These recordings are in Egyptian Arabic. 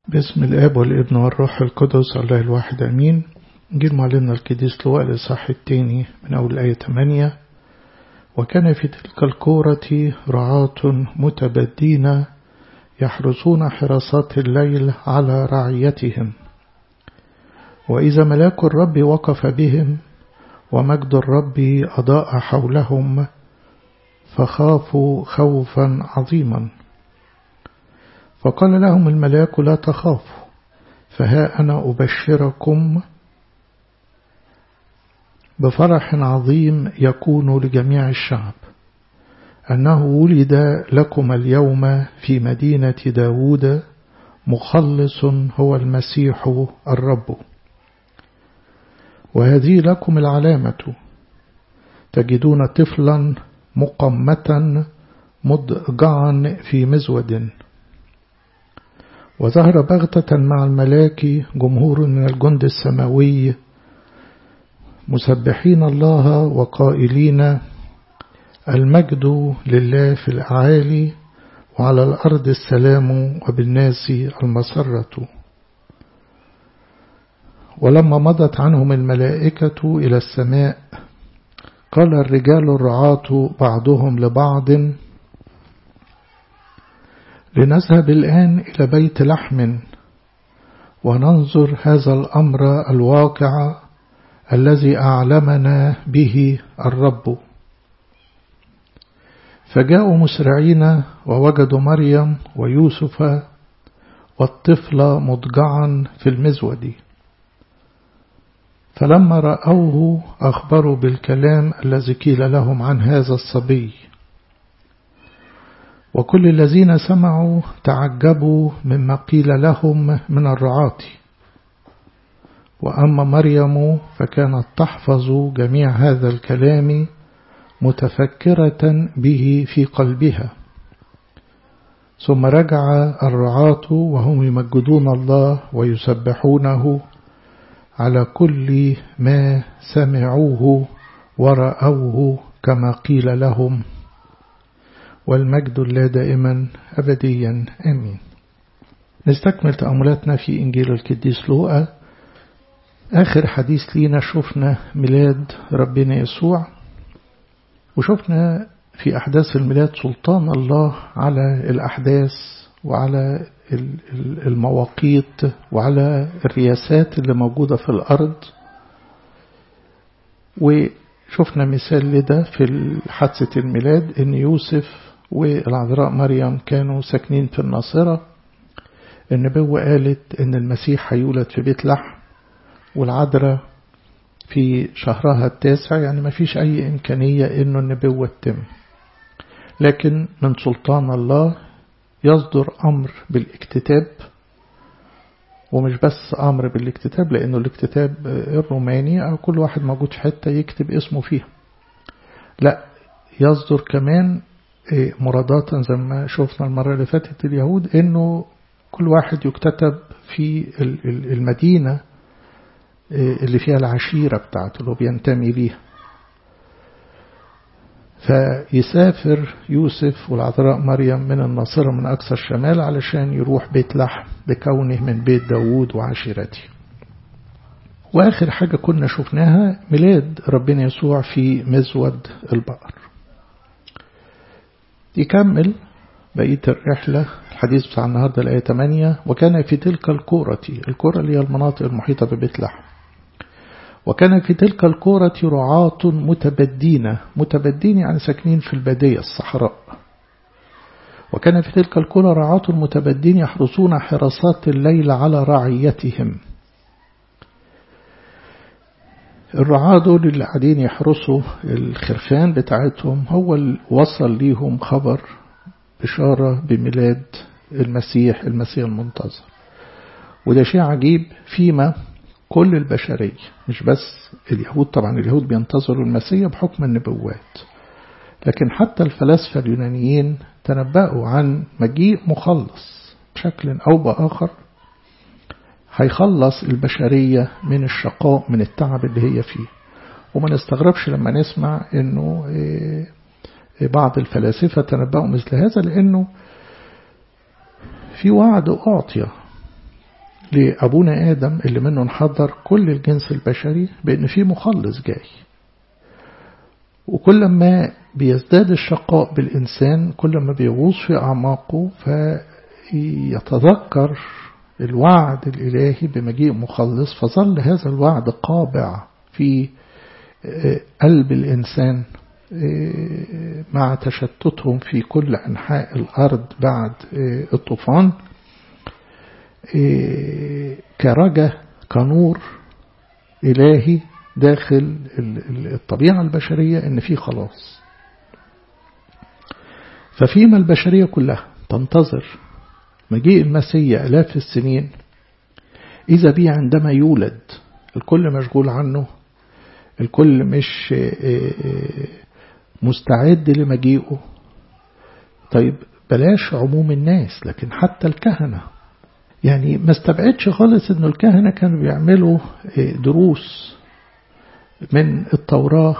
باسم الآب والابن والروح القدس الله الواحد أمين جيل معلمنا القديس لواء الإصحاح الثاني من أول آية 8 وكان في تلك الكورة رعاة متبدين يحرسون حراسات الليل على رعيتهم وإذا ملاك الرب وقف بهم ومجد الرب أضاء حولهم فخافوا خوفا عظيما فقال لهم الملاك لا تخافوا فها أنا أبشركم بفرح عظيم يكون لجميع الشعب أنه ولد لكم اليوم في مدينة داود مخلص هو المسيح الرب وهذه لكم العلامة تجدون طفلا مقمة مضجعا في مزود وظهر بغتة مع الملاك جمهور من الجند السماوي مسبحين الله وقائلين المجد لله في الأعالي وعلى الأرض السلام وبالناس المسرة ولما مضت عنهم الملائكة إلى السماء قال الرجال الرعاة بعضهم لبعض لنذهب الآن إلى بيت لحم وننظر هذا الأمر الواقع الذي أعلمنا به الرب فجاءوا مسرعين ووجدوا مريم ويوسف والطفل مضجعا في المزود فلما رأوه أخبروا بالكلام الذي قيل لهم عن هذا الصبي وكل الذين سمعوا تعجبوا مما قيل لهم من الرعاة وأما مريم فكانت تحفظ جميع هذا الكلام متفكرة به في قلبها ثم رجع الرعاة وهم يمجدون الله ويسبحونه على كل ما سمعوه ورأوه كما قيل لهم والمجد لا دائما أبديا آمين نستكمل تأملاتنا في إنجيل القديس لوقا آخر حديث لينا شفنا ميلاد ربنا يسوع وشفنا في أحداث الميلاد سلطان الله على الأحداث وعلى المواقيت وعلى الرياسات اللي موجودة في الأرض وشفنا مثال لده في حادثة الميلاد إن يوسف والعذراء مريم كانوا ساكنين في الناصرة النبوة قالت إن المسيح هيولد في بيت لحم والعذراء في شهرها التاسع يعني ما فيش أي إمكانية إنه النبوة تتم لكن من سلطان الله يصدر أمر بالاكتتاب ومش بس أمر بالاكتتاب لأنه الاكتتاب الروماني أو كل واحد موجود في حتة يكتب اسمه فيها لا يصدر كمان مرادات زي ما شفنا المرة اللي فاتت اليهود إنه كل واحد يكتتب في المدينة اللي فيها العشيرة بتاعته اللي بينتمي ليها فيسافر يوسف والعذراء مريم من الناصرة من أقصى الشمال علشان يروح بيت لحم بكونه من بيت داوود وعشيرته وآخر حاجة كنا شفناها ميلاد ربنا يسوع في مزود البقر يكمل بقية الرحلة الحديث بتاع النهاردة الآية 8 وكان في تلك الكورة الكورة اللي هي المناطق المحيطة ببيت لحم وكان في تلك الكورة رعاة متبدين متبدين يعني ساكنين في البادية الصحراء وكان في تلك الكورة رعاة متبدين يحرسون حراسات الليل على رعيتهم الرعاة دول اللي قاعدين يحرسوا الخرفان بتاعتهم هو اللي وصل ليهم خبر بشارة بميلاد المسيح المسيح المنتظر وده شيء عجيب فيما كل البشرية مش بس اليهود طبعا اليهود بينتظروا المسيح بحكم النبوات لكن حتى الفلاسفة اليونانيين تنبأوا عن مجيء مخلص بشكل أو بآخر هيخلص البشرية من الشقاء من التعب اللي هي فيه وما نستغربش لما نسمع انه بعض الفلاسفة تنبأوا مثل هذا لأنه في وعد أعطي لأبونا آدم اللي منه نحضر كل الجنس البشري بأن في مخلص جاي وكل ما بيزداد الشقاء بالإنسان كل ما بيغوص في أعماقه فيتذكر الوعد الإلهي بمجيء مخلص فظل هذا الوعد قابع في قلب الإنسان مع تشتتهم في كل أنحاء الأرض بعد الطوفان كرجة كنور إلهي داخل الطبيعة البشرية إن في خلاص ففيما البشرية كلها تنتظر مجيء المسيح آلاف السنين إذا بي عندما يولد الكل مشغول عنه الكل مش مستعد لمجيئه طيب بلاش عموم الناس لكن حتى الكهنة يعني ما استبعدش خالص انه الكهنة كانوا بيعملوا دروس من التوراة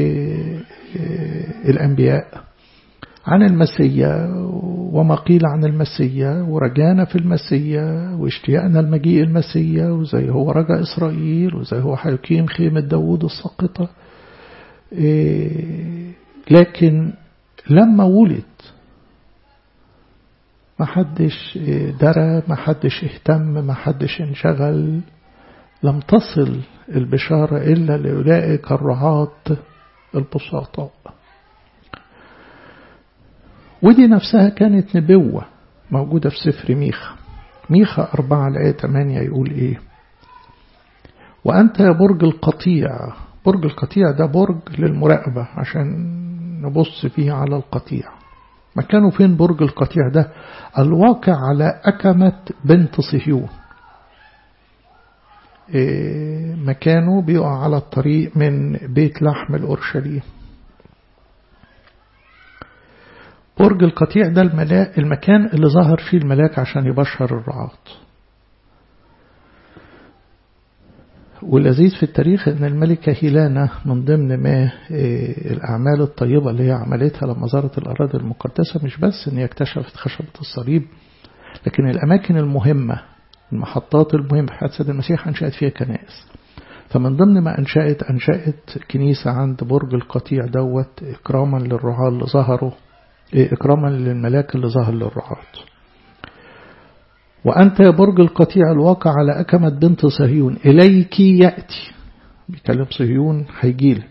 والأنبياء عن المسيا وما قيل عن المسيا ورجانا في المسيا واشتياقنا المجيء المسيا وزي هو رجا إسرائيل وزي هو حيقيم خيمة داوود الساقطة لكن لما ولد ما حدش درى ما حدش اهتم ما حدش انشغل لم تصل البشارة إلا لأولئك الرعاة البساطاء ودي نفسها كانت نبوة موجودة في سفر ميخا ميخا أربعة الآية 8 يقول إيه وأنت يا برج القطيع برج القطيع ده برج للمراقبة عشان نبص فيه على القطيع مكانه فين برج القطيع ده الواقع على أكمة بنت صهيون إيه مكانه بيقع على الطريق من بيت لحم الأورشليم برج القطيع ده الملاك المكان اللي ظهر فيه الملاك عشان يبشر الرعاة واللذيذ في التاريخ ان الملكة هيلانا من ضمن ما الأعمال الطيبة اللي هي عملتها لما زارت الأراضي المقدسة مش بس ان هي اكتشفت خشبة الصليب لكن الأماكن المهمة المحطات المهمة في حياة سيد المسيح أنشأت فيها كنائس فمن ضمن ما أنشأت أنشأت كنيسة عند برج القطيع دوت إكراما للرعاة اللي ظهروا إكراما للملاك اللي ظهر للرعاة وأنت يا برج القطيع الواقع على أكمة بنت صهيون إليك يأتي بيكلم صهيون هيجيلك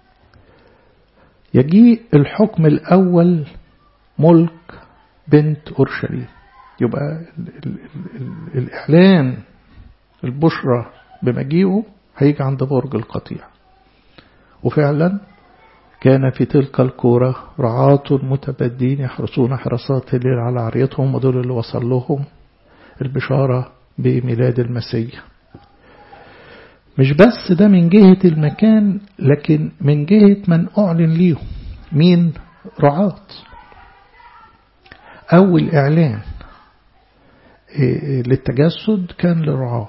يجيء الحكم الأول ملك بنت أورشليم يبقى ال ال ال الإعلان البشرى بمجيئه هيجي عند برج القطيع وفعلا كان في تلك الكورة رعاة متبدين يحرسون حراسات الليل على عريتهم ودول اللي وصل لهم البشارة بميلاد المسيح مش بس ده من جهة المكان لكن من جهة من أعلن ليهم مين رعاة أول إعلان للتجسد كان للرعاة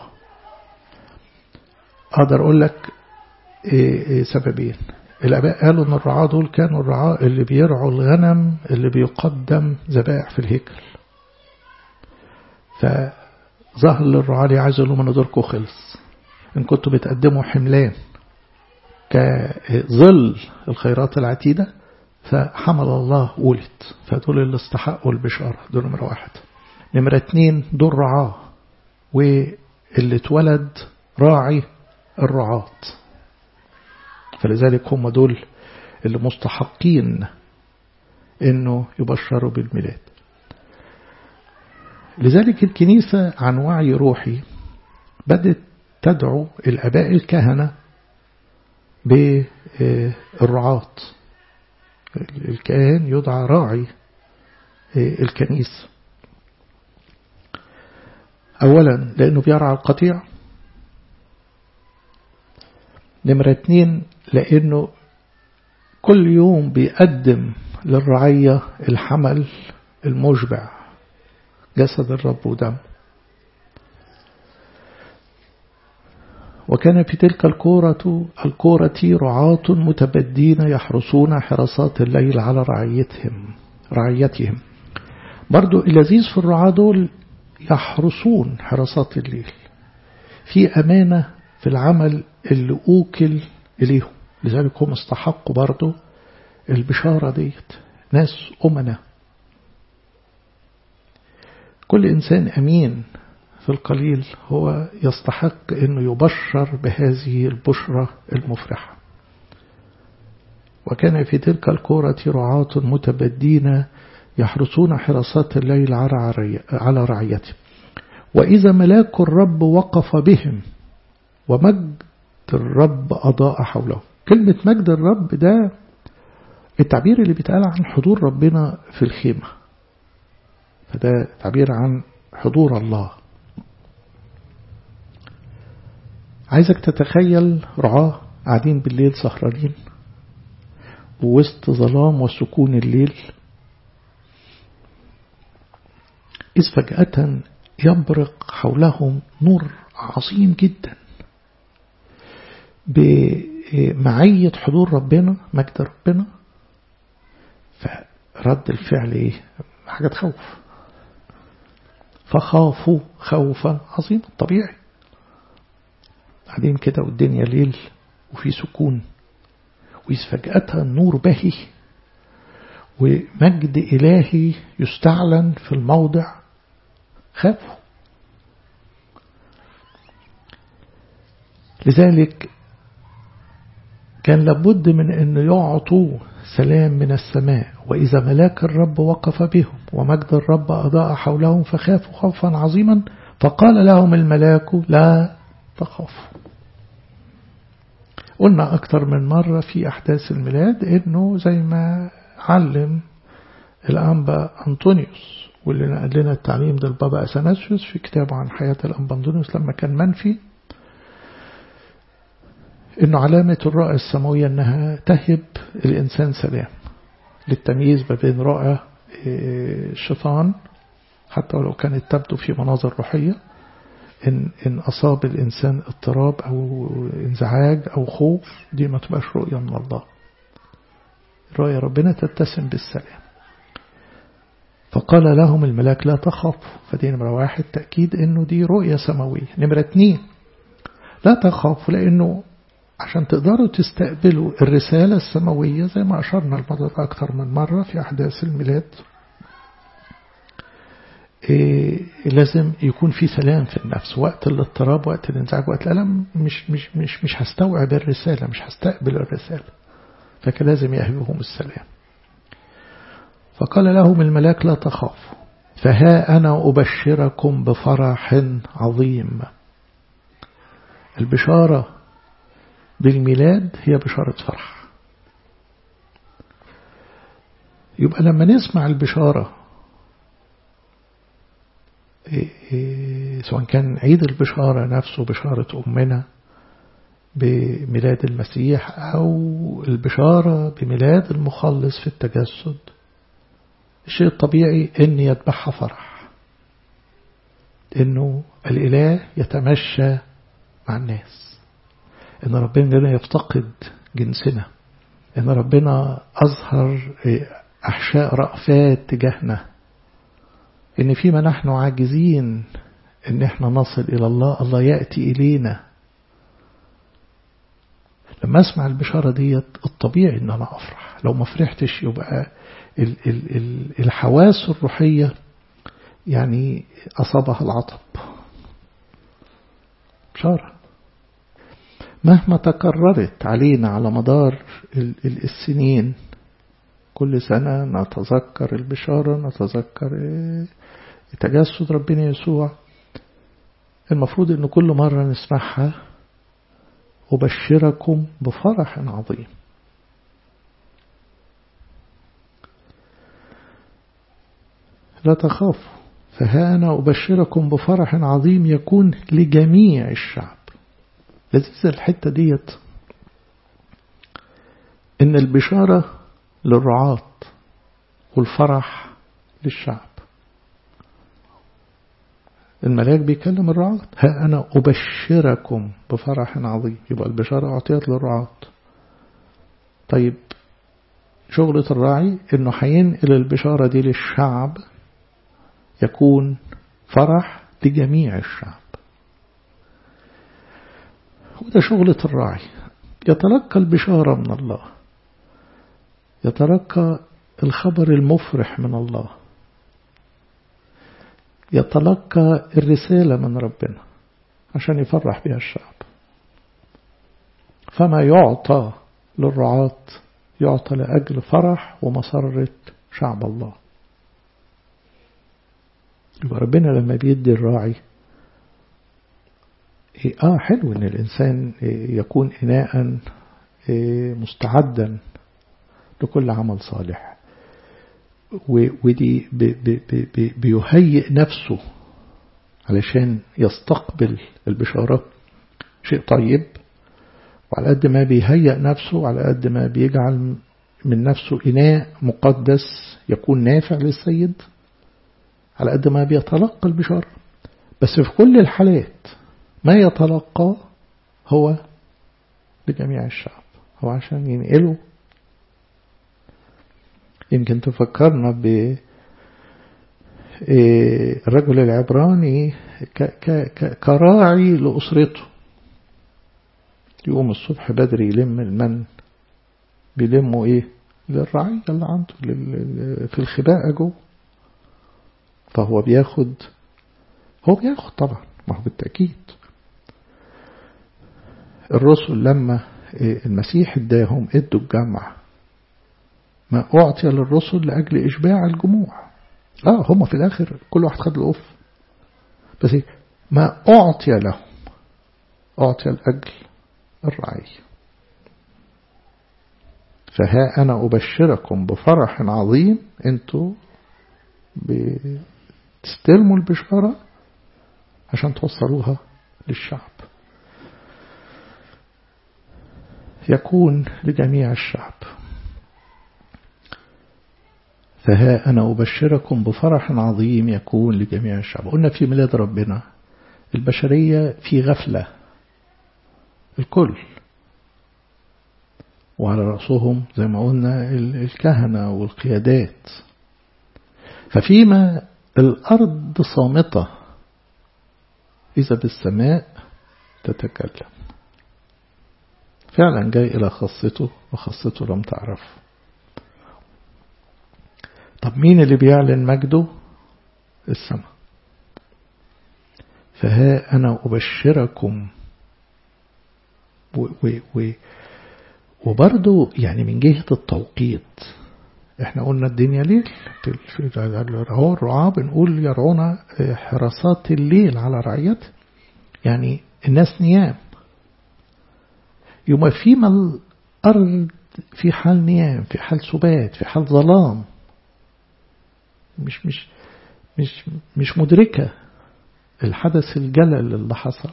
أقدر أقول لك سببين الآباء قالوا إن الرعاة دول كانوا الرعاة اللي بيرعوا الغنم اللي بيقدم ذبائح في الهيكل فظهر للرعاة عايز لهم من دوركم خلص إن كنتوا بتقدموا حملان كظل الخيرات العتيدة فحمل الله ولد فدول اللي استحقوا البشارة دول نمرة واحد نمرة اتنين دول رعاة واللي اتولد راعي الرعاة فلذلك هم دول اللي مستحقين انه يبشروا بالميلاد لذلك الكنيسة عن وعي روحي بدت تدعو الأباء الكهنة بالرعاة الكاهن يدعى راعي الكنيسة أولا لأنه بيرعى القطيع نمرة اتنين لأنه كل يوم بيقدم للرعية الحمل المشبع جسد الرب ودم وكان في تلك الكورة الكورة رعاة متبدين يحرسون حراسات الليل على رعيتهم رعيتهم برضو اللذيذ في الرعاة دول يحرسون حراسات الليل في أمانة في العمل اللي أوكل إليهم لذلك هم استحقوا برضو البشارة ديت ناس أمنة كل إنسان أمين في القليل هو يستحق أنه يبشر بهذه البشرة المفرحة وكان في تلك الكورة رعاة متبدين يحرسون حراسات الليل على رعيته وإذا ملاك الرب وقف بهم ومجد الرب أضاء حوله كلمة مجد الرب ده التعبير اللي بيتقال عن حضور ربنا في الخيمة فده تعبير عن حضور الله عايزك تتخيل رعاة قاعدين بالليل سهرانين ووسط ظلام وسكون الليل إذ فجأة يبرق حولهم نور عظيم جدا بمعية حضور ربنا مجد ربنا فرد الفعل ايه حاجة تخوف فخافوا خوفا عظيما طبيعي قاعدين كده والدنيا ليل وفي سكون وإذ فجأة النور بهي ومجد إلهي يستعلن في الموضع خافوا لذلك كان لابد من أن يعطوا سلام من السماء وإذا ملاك الرب وقف بهم ومجد الرب أضاء حولهم فخافوا خوفا عظيما فقال لهم الملاك لا تخافوا قلنا أكثر من مرة في أحداث الميلاد إنه زي ما علم الأنبا أنطونيوس واللي نقل لنا التعليم ده البابا أثناسيوس في كتابه عن حياة الأنبا أنطونيوس لما كان منفي إنه علامة الرؤى السماوية إنها تهب الإنسان سلام للتمييز ما بين رؤى الشيطان حتى ولو كانت تبدو في مناظر روحية إن, إن أصاب الإنسان اضطراب أو انزعاج أو خوف دي ما تبقاش رؤية من الله رؤية ربنا تتسم بالسلام فقال لهم الملاك لا تخافوا فدي نمرة واحد تأكيد إنه دي رؤية سماوية نمرة اتنين لا تخافوا لأنه عشان تقدروا تستقبلوا الرسالة السماوية زي ما أشرنا المرة أكثر من مرة في أحداث الميلاد إيه لازم يكون في سلام في النفس وقت الاضطراب وقت الانزعاج وقت الألم مش مش مش مش هستوعب الرسالة مش هستقبل الرسالة فكان لازم يهبهم السلام فقال لهم الملاك لا تخافوا فها أنا أبشركم بفرح عظيم البشارة بالميلاد هي بشارة فرح يبقى لما نسمع البشارة سواء كان عيد البشارة نفسه بشارة أمنا بميلاد المسيح أو البشارة بميلاد المخلص في التجسد الشيء الطبيعي أن يتبعها فرح أنه الإله يتمشى مع الناس أن ربنا يفتقد جنسنا أن ربنا أظهر أحشاء رأفات تجاهنا إن فيما نحن عاجزين إن إحنا نصل إلى الله الله يأتي إلينا لما أسمع البشارة ديت الطبيعي إن أنا أفرح لو ما فرحتش يبقى ال ال ال الحواس الروحية يعني أصابها العطب بشارة مهما تكررت علينا على مدار السنين كل سنة نتذكر البشارة نتذكر تجسد ربنا يسوع المفروض أن كل مرة نسمعها أبشركم بفرح عظيم لا تخافوا فها أنا أبشركم بفرح عظيم يكون لجميع الشعب لذيذ الحتة ديت إن البشارة للرعاة والفرح للشعب الملاك بيكلم الرعاة ها أنا أبشركم بفرح عظيم يبقى البشارة أعطيت للرعاة طيب شغلة الراعي إنه هينقل البشارة دي للشعب يكون فرح لجميع الشعب وده شغلة الراعي يتلقى البشارة من الله يتلقى الخبر المفرح من الله يتلقى الرسالة من ربنا عشان يفرح بها الشعب فما يعطى للرعاة يعطى لأجل فرح ومسرة شعب الله يبقى ربنا لما بيدي الراعي اه حلو ان الانسان يكون اناء مستعدا لكل عمل صالح ودي بيهيئ نفسه علشان يستقبل البشارة شيء طيب وعلى قد ما بيهيئ نفسه على قد ما بيجعل من نفسه إناء مقدس يكون نافع للسيد على قد ما بيتلقى البشارة بس في كل الحالات ما يتلقى هو لجميع الشعب هو عشان ينقله يمكن تفكرنا ب الرجل العبراني كراعي لأسرته يقوم الصبح بدري يلم المن بيلموا ايه للرعية اللي عنده في الخباء جوه فهو بياخد هو بياخد طبعا ما هو بالتأكيد الرسل لما المسيح اداهم ادوا الجمع ما أعطي للرسل لأجل إشباع الجموع اه هم في الآخر كل واحد خد الأوف بس ما أعطي لهم أعطي لأجل الرعية فها أنا أبشركم بفرح عظيم أنتوا بتستلموا البشارة عشان توصلوها للشعب يكون لجميع الشعب فها أنا أبشركم بفرح عظيم يكون لجميع الشعب قلنا في ميلاد ربنا البشرية في غفلة الكل وعلى رأسهم زي ما قلنا الكهنة والقيادات ففيما الأرض صامتة إذا بالسماء تتكلم فعلا جاي إلى خاصته وخاصته لم تعرف طب مين اللي بيعلن مجده السماء فها أنا أبشركم و و و وبرضو يعني من جهة التوقيت احنا قلنا الدنيا ليل في هو الرعاة بنقول يرعون حراسات الليل على رعيته يعني الناس نيام يوم فيما الأرض في حال نيام في حال سبات في حال ظلام مش مش مش مش مدركة الحدث الجلل اللي حصل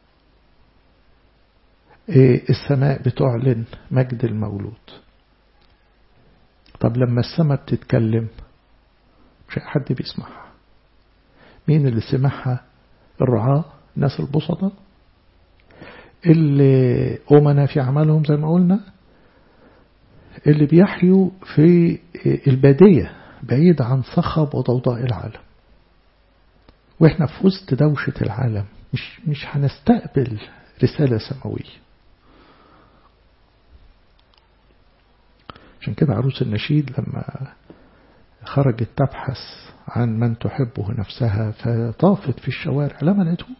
السماء بتعلن مجد المولود طب لما السماء بتتكلم مش حد بيسمعها مين اللي سمعها الرعاة الناس البسطة اللي أمنا في عملهم زي ما قلنا اللي بيحيوا في البادية بعيد عن صخب وضوضاء العالم واحنا في وسط دوشة العالم مش مش هنستقبل رسالة سماوية عشان كده عروس النشيد لما خرجت تبحث عن من تحبه نفسها فطافت في الشوارع لا ما لقيتهوش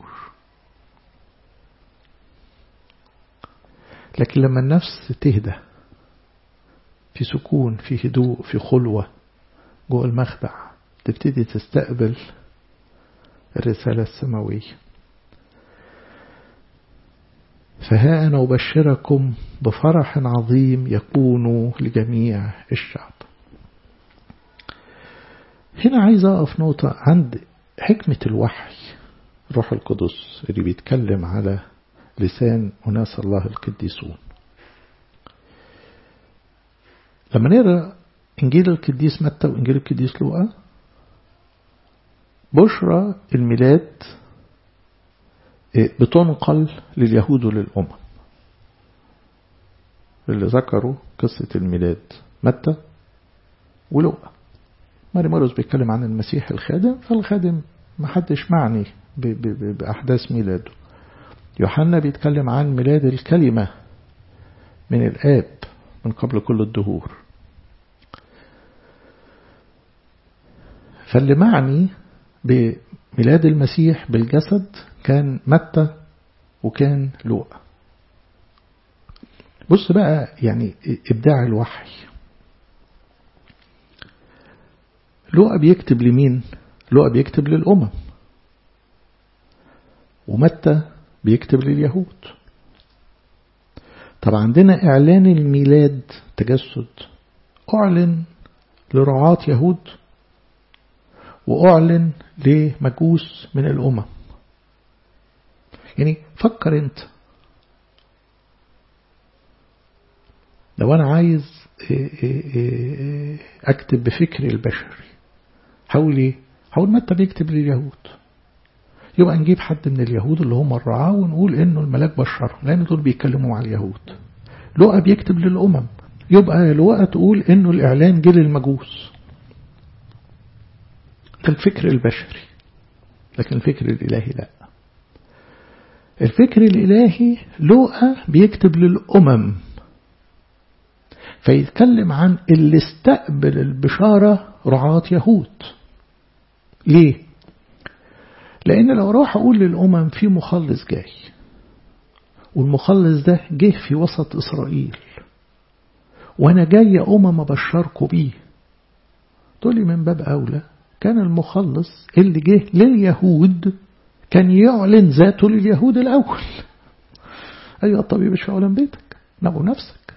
لكن لما النفس تهدى في سكون في هدوء في خلوة جوه المخدع تبتدي تستقبل الرسالة السماوية فها أنا أبشركم بفرح عظيم يكون لجميع الشعب هنا عايز أقف نقطة عند حكمة الوحي روح القدس اللي بيتكلم على لسان أناس الله القديسون لما نقرأ إنجيل القديس متى وإنجيل القديس لوقا بشرى الميلاد بتنقل لليهود وللأمم اللي ذكروا قصة الميلاد متى ولوقا ماري ماريوس بيتكلم عن المسيح الخادم فالخادم محدش معني بأحداث ميلاده يوحنا بيتكلم عن ميلاد الكلمة من الآب من قبل كل الدهور فاللي معني بميلاد المسيح بالجسد كان متى وكان لوقا بص بقى يعني إبداع الوحي لوقا بيكتب لمين لوقا بيكتب للأمم ومتى بيكتب لليهود طب عندنا إعلان الميلاد تجسد أعلن لرعاة يهود وأعلن لمجوس من الأمم يعني فكر انت لو أنا عايز أكتب بفكري البشري حاولي حاول متى بيكتب لليهود يبقى نجيب حد من اليهود اللي هم الرعاة ونقول انه الملاك بشرهم لان دول بيتكلموا مع اليهود لقى بيكتب للأمم يبقى لقى تقول انه الاعلان جه للمجوس ده الفكر البشري لكن الفكر الالهي لا الفكر الالهي لقى بيكتب للأمم فيتكلم عن اللي استقبل البشارة رعاة يهود ليه لأن لو راح أقول للأمم في مخلص جاي والمخلص ده جه في وسط إسرائيل وأنا جاي يا أمم أبشركم بيه تقولي من باب أولى كان المخلص اللي جه لليهود كان يعلن ذاته لليهود الأول أيها الطبيب مش أعلن بيتك نبو نفسك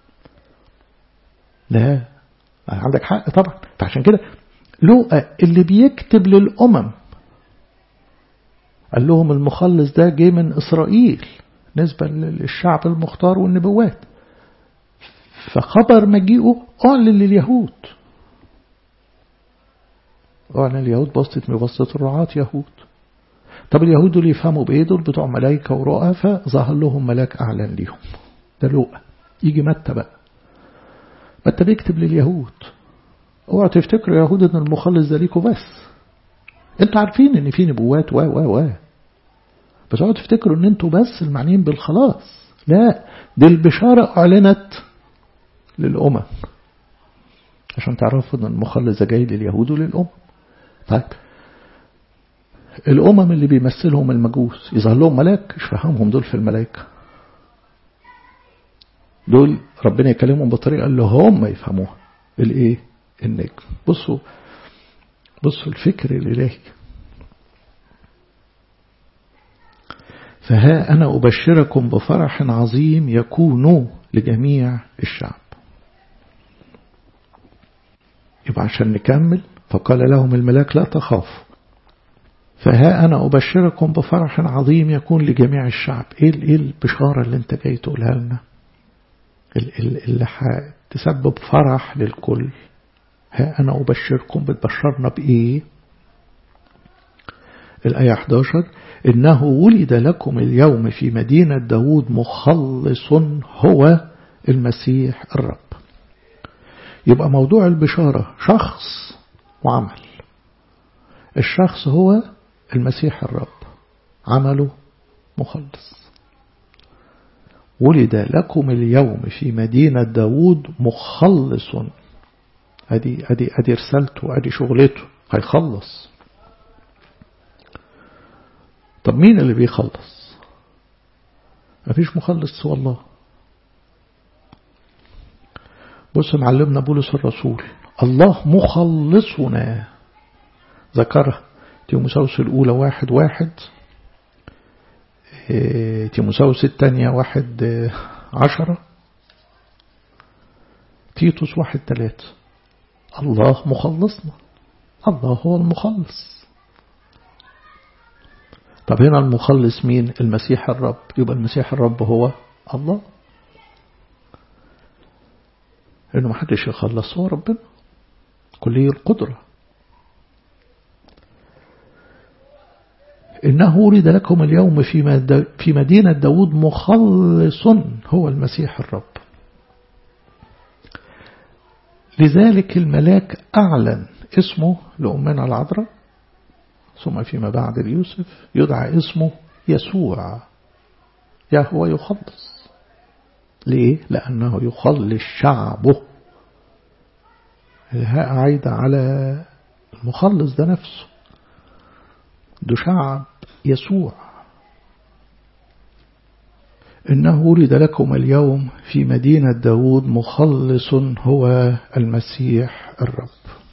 لا عندك حق طبعا فعشان كده لوقا اللي بيكتب للأمم قال لهم المخلص ده جه من إسرائيل نسبة للشعب المختار والنبوات فخبر مجيئه أعلن لليهود أعلن اليهود بسطة بواسطة الرعاة يهود طب اليهود دول يفهموا بإيه دول بتوع ملايكة ورؤى فظهر لهم ملاك أعلن ليهم ده لوقا يجي متى بقى متى بيكتب لليهود اوعوا تفتكروا يا يهود ان المخلص ده ليكوا بس انتوا عارفين ان في نبوات و و و بس اوعوا تفتكروا ان انتوا بس المعنيين بالخلاص لا دي البشارة اعلنت للأمم عشان تعرفوا ان المخلص ده جاي لليهود وللأمم طيب الأمم اللي بيمثلهم المجوس يظهر لهم ملاك مش فاهمهم دول في الملائكة دول ربنا يكلمهم بطريقة اللي هم يفهموها الايه النجم بصوا بصوا الفكر الإلهي فها أنا أبشركم بفرح عظيم يكون لجميع الشعب يبقى عشان نكمل فقال لهم الملاك لا تخافوا فها أنا أبشركم بفرح عظيم يكون لجميع الشعب إيه البشارة اللي انت جاي تقولها لنا اللي هتسبب فرح للكل ها أنا أبشركم بتبشرنا بإيه الآية 11 إنه ولد لكم اليوم في مدينة داود مخلص هو المسيح الرب يبقى موضوع البشارة شخص وعمل الشخص هو المسيح الرب عمله مخلص ولد لكم اليوم في مدينة داود مخلص ادي ادي ادي رسالته ادي شغلته هيخلص طب مين اللي بيخلص مفيش مخلص سوى الله بص معلمنا بولس الرسول الله مخلصنا ذكرها تيموساوس الأولى واحد واحد تيموساوس الثانية واحد عشرة تيتوس واحد ثلاثة الله مخلصنا الله هو المخلص طب هنا المخلص مين المسيح الرب يبقى المسيح الرب هو الله لأنه ما حدش يخلص هو ربنا كلية القدرة إنه ولد لكم اليوم في في مدينة داود مخلص هو المسيح الرب لذلك الملاك أعلن اسمه لأمنا العذراء ثم فيما بعد ليوسف يدعى اسمه يسوع يهوى يخلص ليه؟ لأنه يخلص شعبه الهاء عايدة على المخلص ده نفسه ده شعب يسوع إنه ولد لكم اليوم في مدينة داود مخلص هو المسيح الرب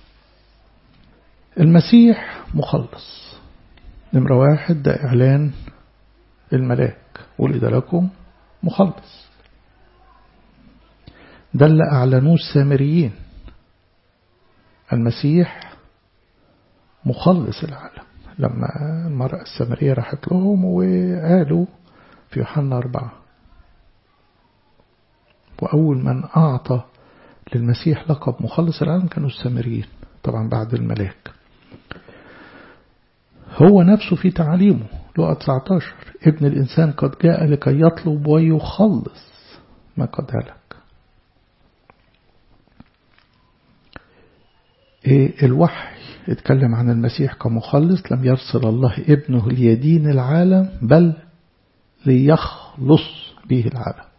المسيح مخلص نمرة واحد ده إعلان الملاك ولد لكم مخلص ده اللي أعلنوه السامريين المسيح مخلص العالم لما المرأة السامرية راحت لهم وقالوا في يوحنا أربعة وأول من أعطى للمسيح لقب مخلص العالم كانوا السامريين طبعا بعد الملاك هو نفسه في تعليمه لقى 19 ابن الإنسان قد جاء لكي يطلب ويخلص ما قد هلك إيه الوحي اتكلم عن المسيح كمخلص لم يرسل الله ابنه ليدين العالم بل ليخلص به العالم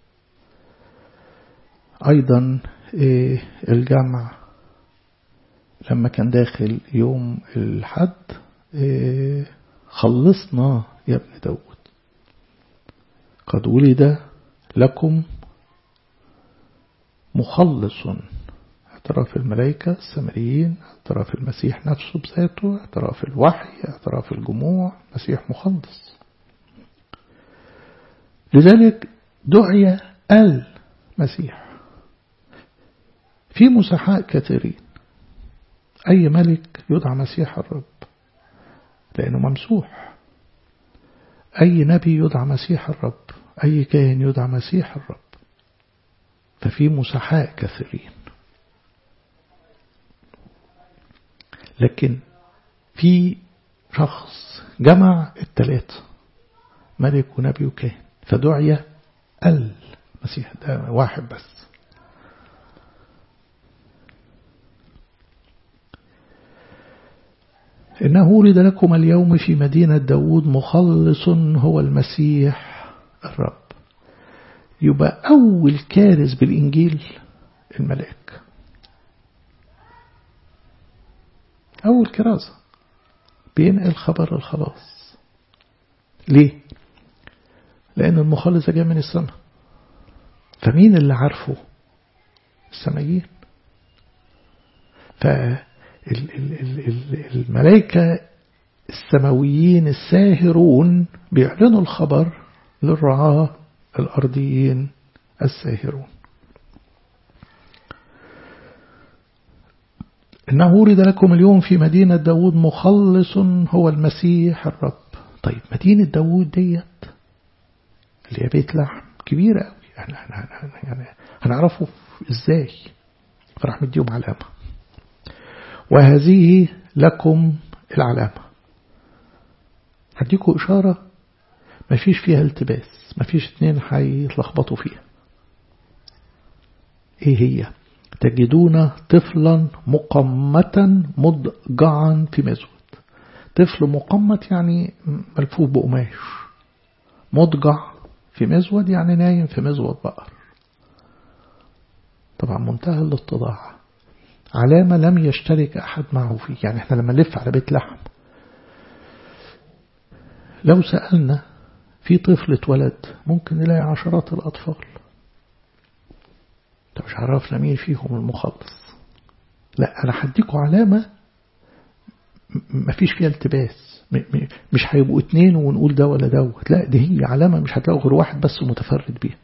أيضا إيه الجمع لما كان داخل يوم الحد إيه خلصنا يا ابن داود قد ولد لكم مخلص اعتراف الملائكة السمريين اعتراف المسيح نفسه بذاته اعتراف الوحي اعتراف الجموع مسيح مخلص لذلك دعي المسيح في مسحاء كثيرين أي ملك يدعى مسيح الرب لأنه ممسوح أي نبي يدعى مسيح الرب أي كاهن يدعى مسيح الرب ففي مسحاء كثيرين لكن في شخص جمع الثلاثة ملك ونبي وكاهن فدعي المسيح ده واحد بس إنه ولد لكم اليوم في مدينة داود مخلص هو المسيح الرب يبقى أول كارث بالإنجيل الملاك أول كرازة بينقل خبر الخلاص ليه؟ لأن المخلص جاء من السماء فمين اللي عارفه؟ السمايين فالملائكة السماويين الساهرون بيعلنوا الخبر للرعاة الأرضيين الساهرون إنه ولد لكم اليوم في مدينة داود مخلص هو المسيح الرب طيب مدينة داود ديت اللي هي بيت لحم كبيرة قوي يعني, يعني هنعرفه ازاي فراح مديهم علامة وهذه لكم العلامة هديكم إشارة ما فيش فيها التباس ما فيش اتنين هيتلخبطوا فيها ايه هي تجدون طفلا مقمتا مضجعا في مزود طفل مقمت يعني ملفوف بقماش مضجع في مزود يعني نايم في مزود بقر طبعا منتهى الاتضاع علامة لم يشترك أحد معه فيه يعني احنا لما نلف على بيت لحم لو سألنا في طفل اتولد ممكن نلاقي عشرات الأطفال طب مش عرفنا مين فيهم المخلص لا أنا هديكوا علامة مفيش فيها التباس مش هيبقوا اتنين ونقول ده ولا دوت لا دي هي علامة مش هتلاقوا غير واحد بس متفرد بيها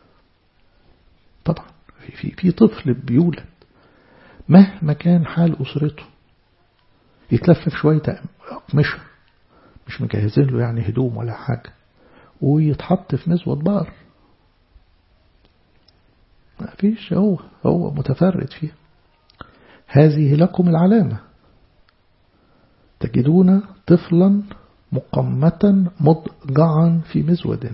طبعا في, في, في طفل بيولد مهما كان حال أسرته يتلفف شوية أقمشة مش مجهزين له يعني هدوم ولا حاجة ويتحط في مزود بقر ما فيش هو هو متفرد فيها هذه لكم العلامة تجدون طفلا مقمة مضجعا في مزود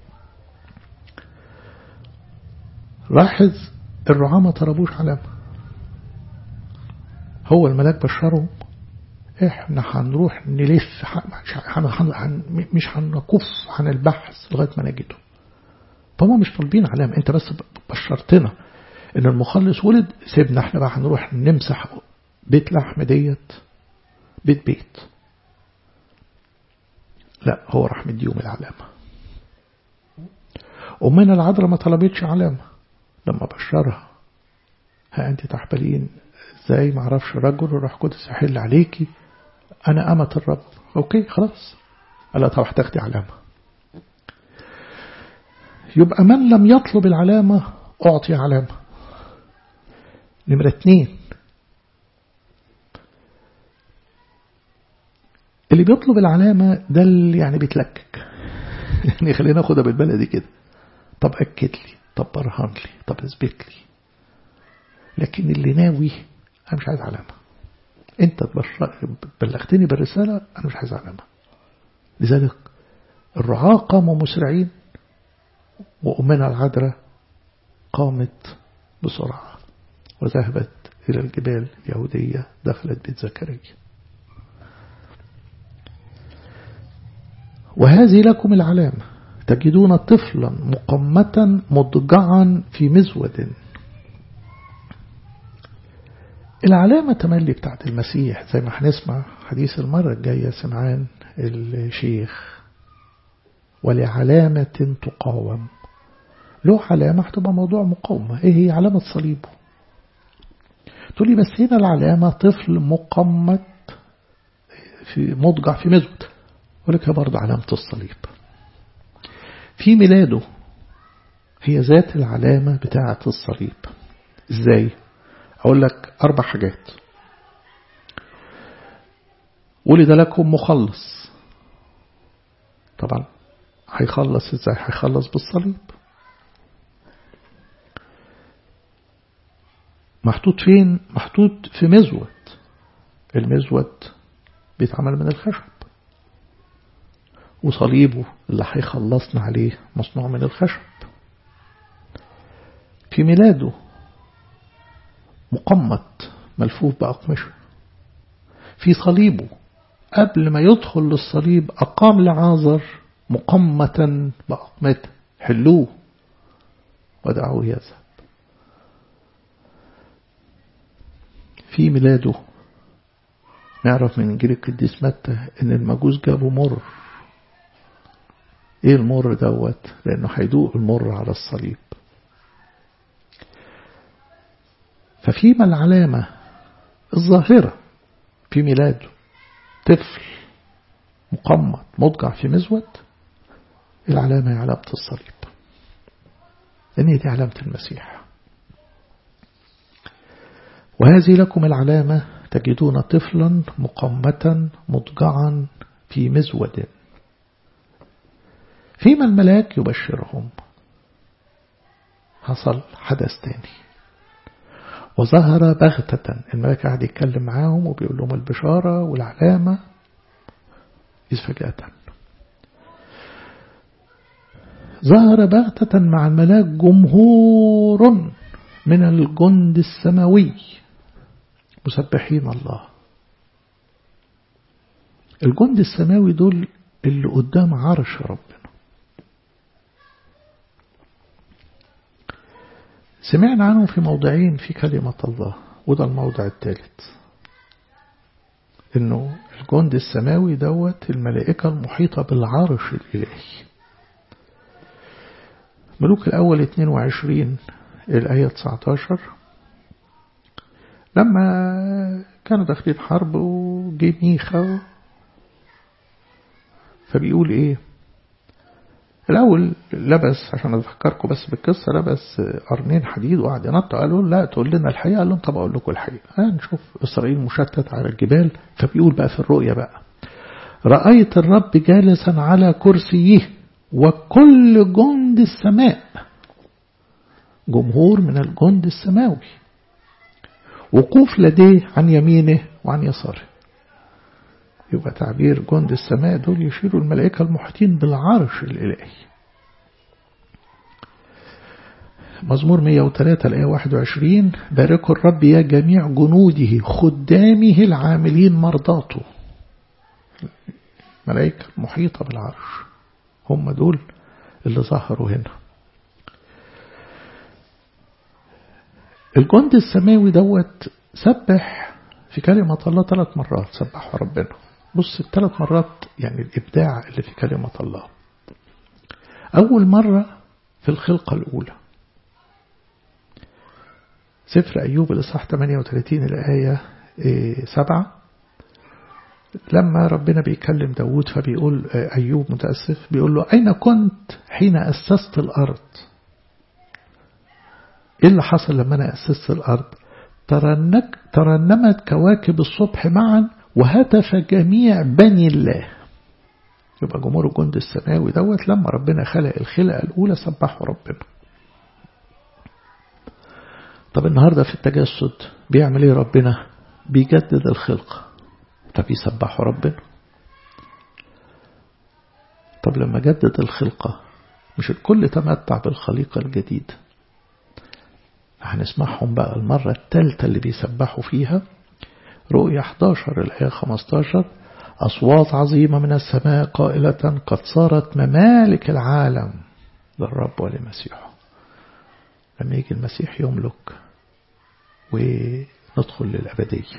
لاحظ الرعاة ما طلبوش علامة هو الملاك بشرهم احنا هنروح نلف مش هنكف عن البحث لغاية ما نجده فهم مش طالبين علامة انت بس بشرتنا ان المخلص ولد سيبنا احنا بقى هنروح نمسح بيت لحم ديت بيت بيت لا هو راح مديهم العلامة أمنا العذراء ما طلبتش علامة لما بشرها ها أنت تحبلين ازاي ما اعرفش رجل وروح قدس يحل عليكي أنا أمة الرب أوكي خلاص قال طب هتاخدي علامة يبقى من لم يطلب العلامة أعطي علامة نمرة اتنين اللي بيطلب العلامة ده اللي يعني بيتلكك يعني خلينا ناخدها بالبلدي كده طب أكد لي طب برهن لي طب اثبت لي لكن اللي ناوي أنا مش عايز علامة أنت بلغتني بالرسالة أنا مش عايز علامة لذلك الرعاة قاموا مسرعين وأمنا العذراء قامت بسرعة وذهبت إلى الجبال اليهودية دخلت بيت زكريا وهذه لكم العلامة تجدون طفلا مقمة مضجعا في مزود العلامة تملي بتاعت المسيح زي ما هنسمع حديث المرة الجاية سمعان الشيخ ولعلامة تقاوم له علامة هتبقى موضوع مقاومة ايه هي علامة صليبه تقول لي بس هنا العلامة طفل مقمت في مضجع في مزود ولك برضه علامة الصليب في ميلاده هي ذات العلامة بتاعة الصليب ازاي اقول لك اربع حاجات ولد لكم مخلص طبعا هيخلص ازاي هيخلص بالصليب محطوط فين محطوط في مزود المزود بيتعمل من الخشب وصليبه اللي هيخلصنا عليه مصنوع من الخشب في ميلاده مقمت ملفوف بأقمشة في صليبه قبل ما يدخل للصليب أقام لعازر مقمة بأقمته حلوه ودعوه يذهب في ميلاده نعرف من إنجيل القديس متى إن المجوس جابوا مر إيه المر دوت لأنه هيدوق المر على الصليب ففيما العلامة الظاهرة في ميلاده طفل مقمط مضجع في مزود العلامة هي علامة الصليب لأن دي علامة المسيح وهذه لكم العلامة تجدون طفلا مقمة مضجعا في مزود فيما الملاك يبشرهم حصل حدث تاني وظهر بغتة الملك قاعد يتكلم معاهم وبيقول لهم البشارة والعلامة إذ فجأة ظهر بغتة مع الملاك جمهور من الجند السماوي مسبحين الله الجند السماوي دول اللي قدام عرش ربنا سمعنا عنهم في موضعين في كلمة الله وده الموضع الثالث انه الجند السماوي دوت الملائكة المحيطة بالعرش الإلهي ملوك الأول 22 الآية 19 لما كانوا داخلين حرب وجي ميخا فبيقول ايه الأول لبس عشان أذكركم بس بالقصة لبس قرنين حديد وقعد ينط قالوا لا تقول لنا الحقيقة قال لهم طب أقول لكم الحقيقة هنشوف إسرائيل مشتت على الجبال فبيقول بقى في الرؤية بقى رأيت الرب جالسا على كرسيه وكل جند السماء جمهور من الجند السماوي وقوف لديه عن يمينه وعن يساره يبقى تعبير جند السماء دول يشيروا الملائكة المحيطين بالعرش الإلهي مزمور 103 الآية 21 باركوا الرب يا جميع جنوده خدامه العاملين مرضاته ملائكة محيطة بالعرش هم دول اللي ظهروا هنا الجند السماوي دوت سبح في كلمة الله ثلاث مرات سبحوا ربنا بص الثلاث مرات يعني الإبداع اللي في كلمة الله أول مرة في الخلقة الأولى سفر أيوب الإصحاح 38 الآية 7 لما ربنا بيكلم داود فبيقول أيوب متأسف بيقول له أين كنت حين أسست الأرض إيه اللي حصل لما أنا أسست الأرض ترنك ترنمت كواكب الصبح معا وهتف جميع بني الله يبقى جمهور الجند السماوي دوت لما ربنا خلق الخلقة الأولى سبحوا ربنا طب النهاردة في التجسد بيعمل ايه ربنا بيجدد الخلقة فبيسبحوا ربنا طب لما جدد الخلقة مش الكل تمتع بالخليقة الجديدة هنسمعهم بقى المرة الثالثة اللي بيسبحوا فيها رؤية 11 الآية 15 أصوات عظيمة من السماء قائلة قد صارت ممالك العالم للرب ولمسيحه لما يجي المسيح يملك وندخل للأبدية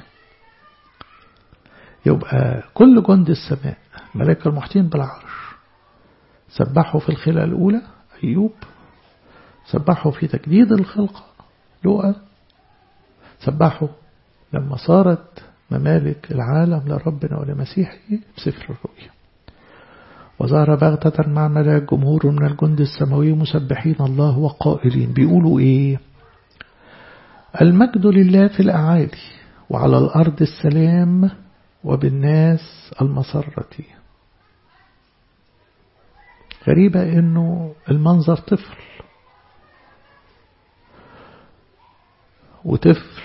يبقى كل جند السماء ملائكة المحيطين بالعرش سبحوا في الخلقة الأولى أيوب سبحوا في تجديد الخلقة لؤى سبحوا لما صارت ممالك العالم لربنا ولمسيحه بسفر الرؤيا وظهر بغتة مع ملاك جمهور من الجند السماوي مسبحين الله وقائلين بيقولوا ايه المجد لله في الأعالي وعلى الأرض السلام وبالناس المسرة غريبة انه المنظر طفل وطفل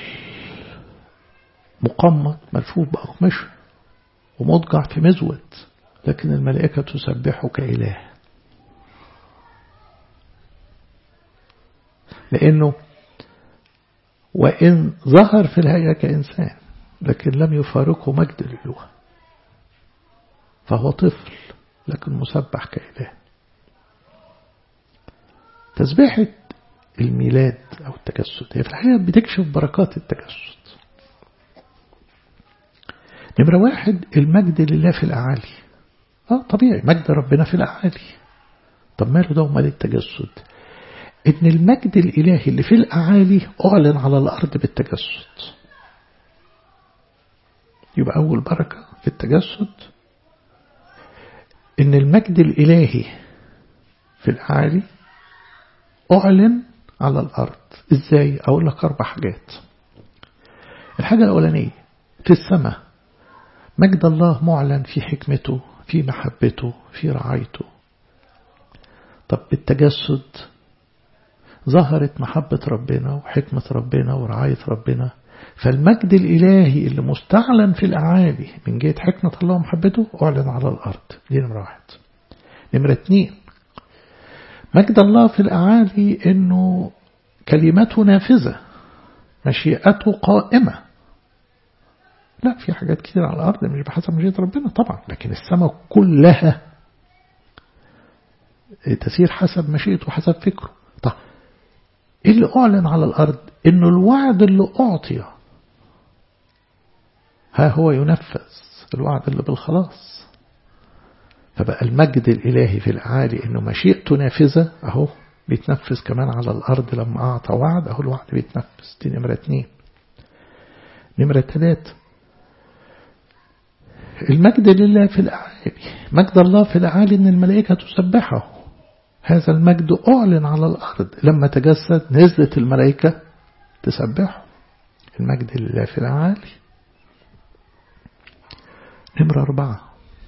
مقمط ملفوف بأقمشة ومضجع في مزود لكن الملائكة تسبحه كإله لأنه وإن ظهر في الهيئة كإنسان لكن لم يفارقه مجد الإله فهو طفل لكن مسبح كإله تسبيحة الميلاد أو التجسد هي في الحقيقة بتكشف بركات التجسد نمرة واحد المجد لله في الأعالي اه طبيعي مجد ربنا في الأعالي طب ماله ده ومال التجسد إن المجد الإلهي اللي في الأعالي أعلن على الأرض بالتجسد يبقى أول بركة في التجسد إن المجد الإلهي في الأعالي أعلن على الأرض إزاي أقول لك أربع حاجات الحاجة الأولانية في السماء مجد الله معلن في حكمته في محبته في رعايته طب بالتجسد ظهرت محبة ربنا وحكمة ربنا ورعاية ربنا فالمجد الإلهي اللي مستعلن في الأعالي من جهة حكمة الله ومحبته أعلن على الأرض دي نمرة واحد نمرة اتنين مجد الله في الأعالي أنه كلمته نافذة مشيئته قائمة لا في حاجات كتير على الأرض مش بحسب مشيئة ربنا طبعا لكن السماء كلها تسير حسب مشيئته وحسب فكره طب ايه اللي أعلن على الأرض إنه الوعد اللي أعطي ها هو ينفذ الوعد اللي بالخلاص فبقى المجد الإلهي في العالي إنه مشيئته نافذة أهو بيتنفذ كمان على الأرض لما أعطى وعد أهو الوعد بيتنفذ دي نمرة اتنين نمرة تلاتة المجد لله في الأعالي مجد الله في الأعالي إن الملائكة تسبحه هذا المجد أعلن على الأرض لما تجسد نزلت الملائكة تسبحه المجد لله في الأعالي نمرة أربعة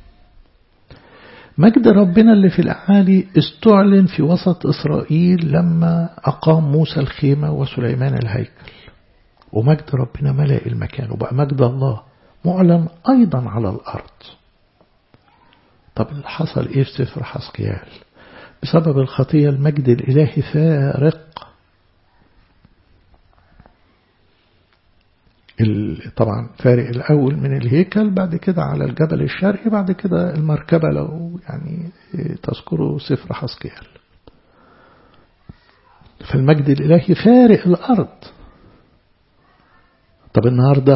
مجد ربنا اللي في الأعالي استعلن في وسط إسرائيل لما أقام موسى الخيمة وسليمان الهيكل ومجد ربنا ملأ المكان وبقى مجد الله معلن أيضا على الأرض طب اللي حصل إيه في سفر حسقيال بسبب الخطية المجد الإلهي فارق طبعا فارق الأول من الهيكل بعد كده على الجبل الشرقي بعد كده المركبة لو يعني تذكروا سفر حسكيال فالمجد الإلهي فارق الأرض طب النهاردة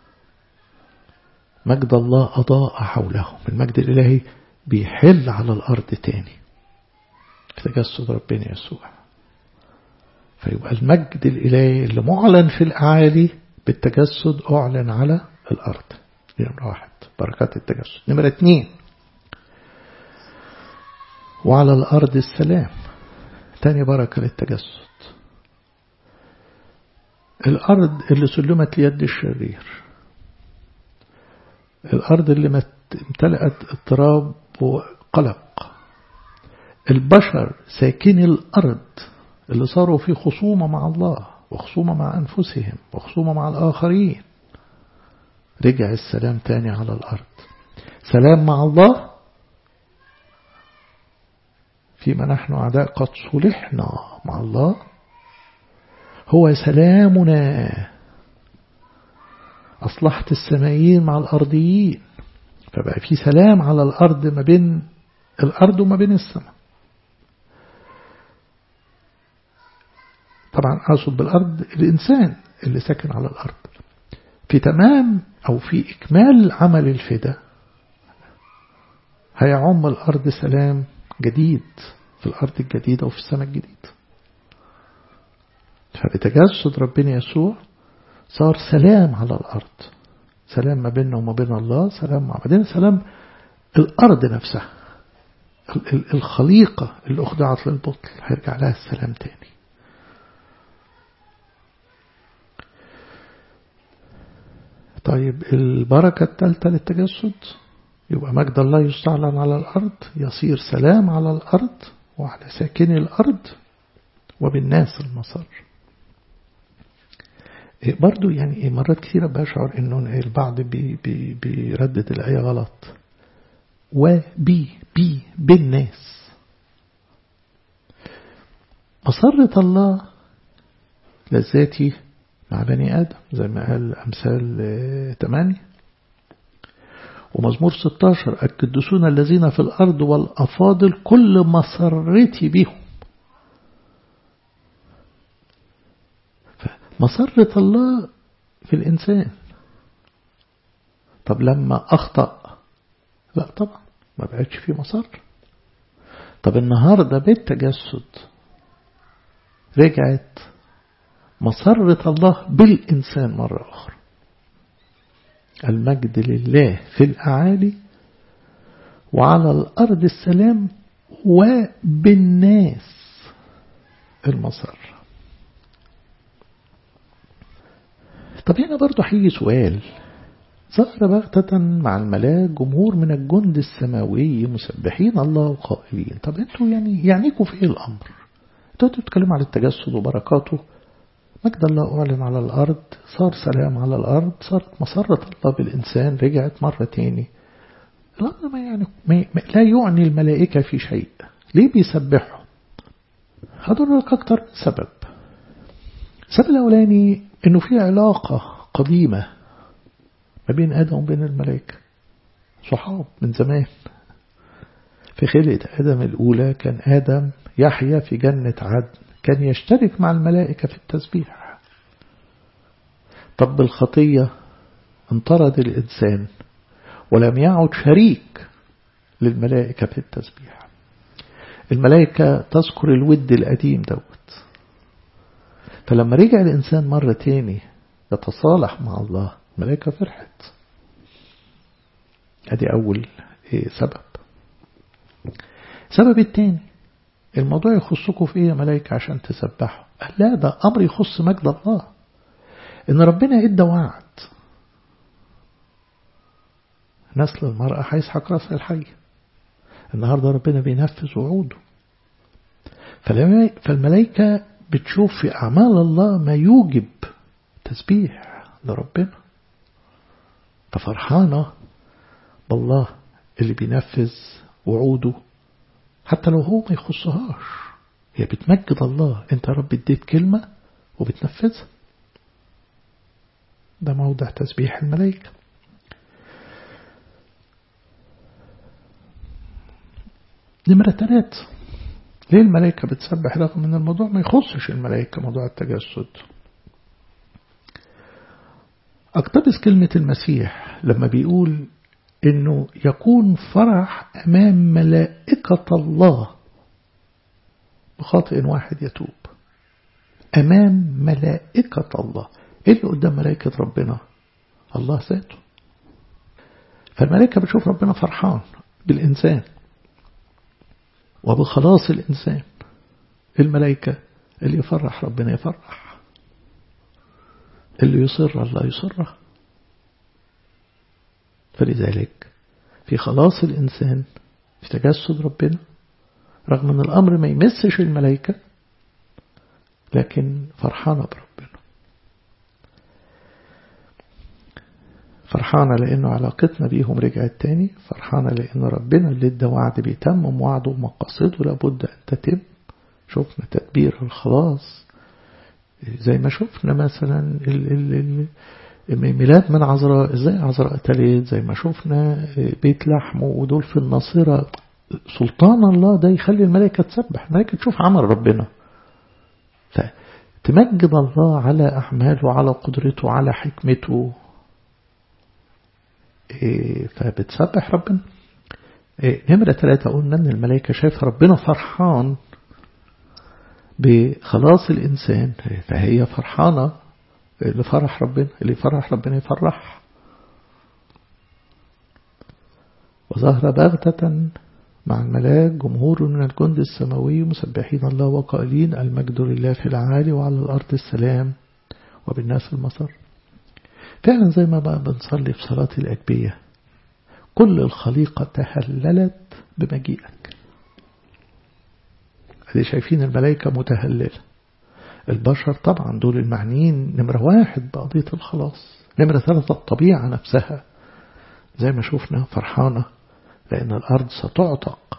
مجد الله أضاء حولهم المجد الإلهي بيحل على الأرض تاني في تجسد ربنا يسوع فيبقى المجد الإلهي اللي معلن في الأعالي بالتجسد أعلن على الأرض دي نمرة واحد بركات التجسد نمرة اتنين وعلى الأرض السلام تاني بركة للتجسد الأرض اللي سلمت ليد الشرير الأرض اللي امتلأت اضطراب وقلق البشر ساكني الأرض اللي صاروا في خصومة مع الله وخصومة مع أنفسهم وخصومة مع الآخرين رجع السلام تاني على الأرض سلام مع الله فيما نحن أعداء قد صلحنا مع الله هو سلامنا أصلحت السمائيين مع الأرضيين فبقى في سلام على الأرض ما بين الأرض وما بين السماء طبعا أقصد بالأرض الإنسان اللي ساكن على الأرض في تمام أو في إكمال عمل الفدا هيعم الأرض سلام جديد في الأرض الجديدة وفي السماء الجديدة فبتجسد ربنا يسوع صار سلام على الأرض سلام ما بيننا وما بين الله سلام مع بعدين سلام الأرض نفسها الخليقة اللي أخضعت للبطل هيرجع لها السلام تاني طيب البركة الثالثة للتجسد يبقى مجد الله يستعلن على الأرض يصير سلام على الأرض وعلى ساكني الأرض وبالناس المصر برضو يعني مرات كثيرة بشعر انه البعض بي بي بيردد الآية غلط وبي بي بالناس مسرة الله لذاتي مع بني آدم زي ما قال أمثال 8 ومزمور 16 القدسون الذين في الأرض والأفاضل كل مسرتي بهم مسرة الله في الإنسان طب لما أخطأ لا طبعا ما بقتش في مسر طب النهاردة بالتجسد رجعت مسرة الله بالإنسان مرة أخرى المجد لله في الأعالي وعلى الأرض السلام وبالناس المسر طب هنا برضو هيجي سؤال ظهر بغتة مع الملاك جمهور من الجند السماوي مسبحين الله وقائلين طب انتوا يعني يعنيكوا في ايه الامر انتوا بتتكلموا على التجسد وبركاته مجد الله أعلن على الأرض صار سلام على الأرض صارت مسرة الله بالإنسان رجعت مرة تاني الأمر ما يعني ما لا يعني الملائكة في شيء ليه بيسبحوا هدول لك أكتر سبب السبب الأولاني إنه في علاقة قديمة ما بين آدم وبين الملائكة صحاب من زمان في خلقة آدم الأولى كان آدم يحيا في جنة عدن كان يشترك مع الملائكة في التسبيح طب بالخطية انطرد الإنسان ولم يعد شريك للملائكة في التسبيح الملائكة تذكر الود القديم دوت فلما رجع الإنسان مرة تاني يتصالح مع الله الملائكة فرحت ادي أول سبب السبب الثاني الموضوع يخصكم في ايه يا ملائكة عشان تسبحوا لا ده أمر يخص مجد الله إن ربنا إدى وعد نسل المرأة هيسحق رأس الحي النهاردة ربنا بينفذ وعوده فالملائكة بتشوف في أعمال الله ما يوجب تسبيح لربنا ففرحانة بالله اللي بينفذ وعوده حتى لو هو ما يخصهاش هي بتمجد الله انت يا رب اديت كلمة وبتنفذها ده موضع تسبيح الملائكة نمرة ثلاثة ليه الملائكة بتسبح رغم ان الموضوع ما يخصش الملائكة موضوع التجسد اقتبس كلمة المسيح لما بيقول انه يكون فرح امام ملائكة الله بخاطئ واحد يتوب امام ملائكة الله ايه اللي قدام ملائكة ربنا الله ذاته فالملائكة بتشوف ربنا فرحان بالإنسان وبخلاص الإنسان الملائكة اللي يفرح ربنا يفرح اللي يصر الله يصره فلذلك في خلاص الإنسان في تجسد ربنا رغم أن الأمر ما يمسش الملائكة لكن فرحانة بربنا فرحانة لأنه علاقتنا بيهم رجعت تاني فرحانة لأن ربنا اللي ادى وعد بيتمم وعده ومقاصده لابد أن تتم شفنا تدبير الخلاص زي ما شفنا مثلا ال ال ال ميلاد من عذراء ازاي عذراء تليت زي ما شفنا بيت لحم ودول في الناصرة سلطان الله ده يخلي الملائكة تسبح الملائكة تشوف عمل ربنا فتمجد الله على أعماله على قدرته على حكمته فبتسبح ربنا نمرة ثلاثة قلنا أن الملائكة شايفة ربنا فرحان بخلاص الإنسان فهي فرحانة لفرح ربنا اللي يفرح ربنا يفرح وظهر بغتة مع الملاك جمهور من الجند السماوي مسبحين الله وقائلين المجد لله في العالي وعلى الأرض السلام وبالناس المصر فعلا زي ما بقى بنصلي في صلاة الأجبية كل الخليقة تهللت بمجيئك ادي شايفين الملائكة متهللة البشر طبعا دول المعنيين نمرة واحد بقضية الخلاص نمرة ثلاثة الطبيعة نفسها زي ما شفنا فرحانة لأن الأرض ستعتق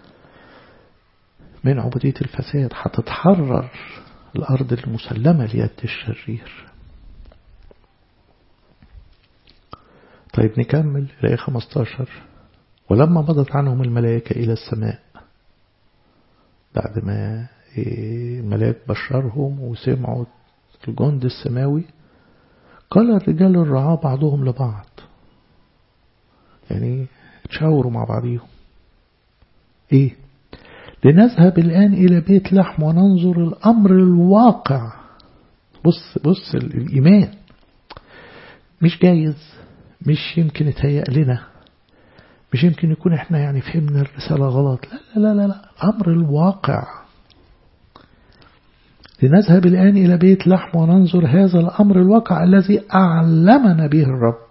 من عبودية الفساد هتتحرر الأرض المسلمة ليد الشرير طيب نكمل الآية 15 ولما مضت عنهم الملائكة إلى السماء بعد ما الملاك بشرهم وسمعوا الجند السماوي قال الرجال الرعاة بعضهم لبعض يعني تشاوروا مع بعضهم ايه لنذهب الآن إلى بيت لحم وننظر الأمر الواقع بص بص الإيمان مش جايز مش يمكن يتهيأ لنا مش يمكن يكون احنا يعني فهمنا الرسالة غلط لا لا لا لا أمر الواقع لنذهب الآن إلى بيت لحم وننظر هذا الأمر الواقع الذي أعلمنا به الرب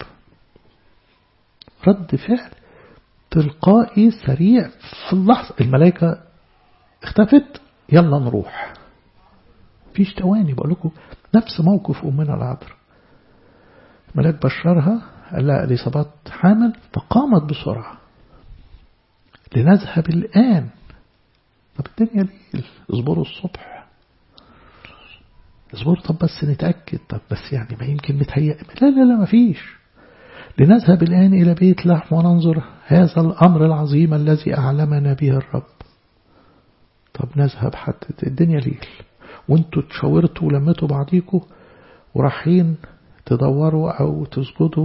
رد فعل تلقائي سريع في اللحظة الملائكة اختفت يلا نروح فيش تواني بقول لكم نفس موقف أمنا العذراء الملاك بشرها قال لها إليصابات حامل فقامت بسرعة لنذهب الآن طب الدنيا ليل اصبروا الصبح اصبروا طب بس نتأكد طب بس يعني ما يمكن متهيأ لا لا لا ما فيش لنذهب الآن إلى بيت لحم وننظر هذا الأمر العظيم الذي أعلمنا به الرب طب نذهب حتى الدنيا ليل وانتوا تشاورتوا ولمتوا بعضيكوا ورايحين تدوروا أو تسجدوا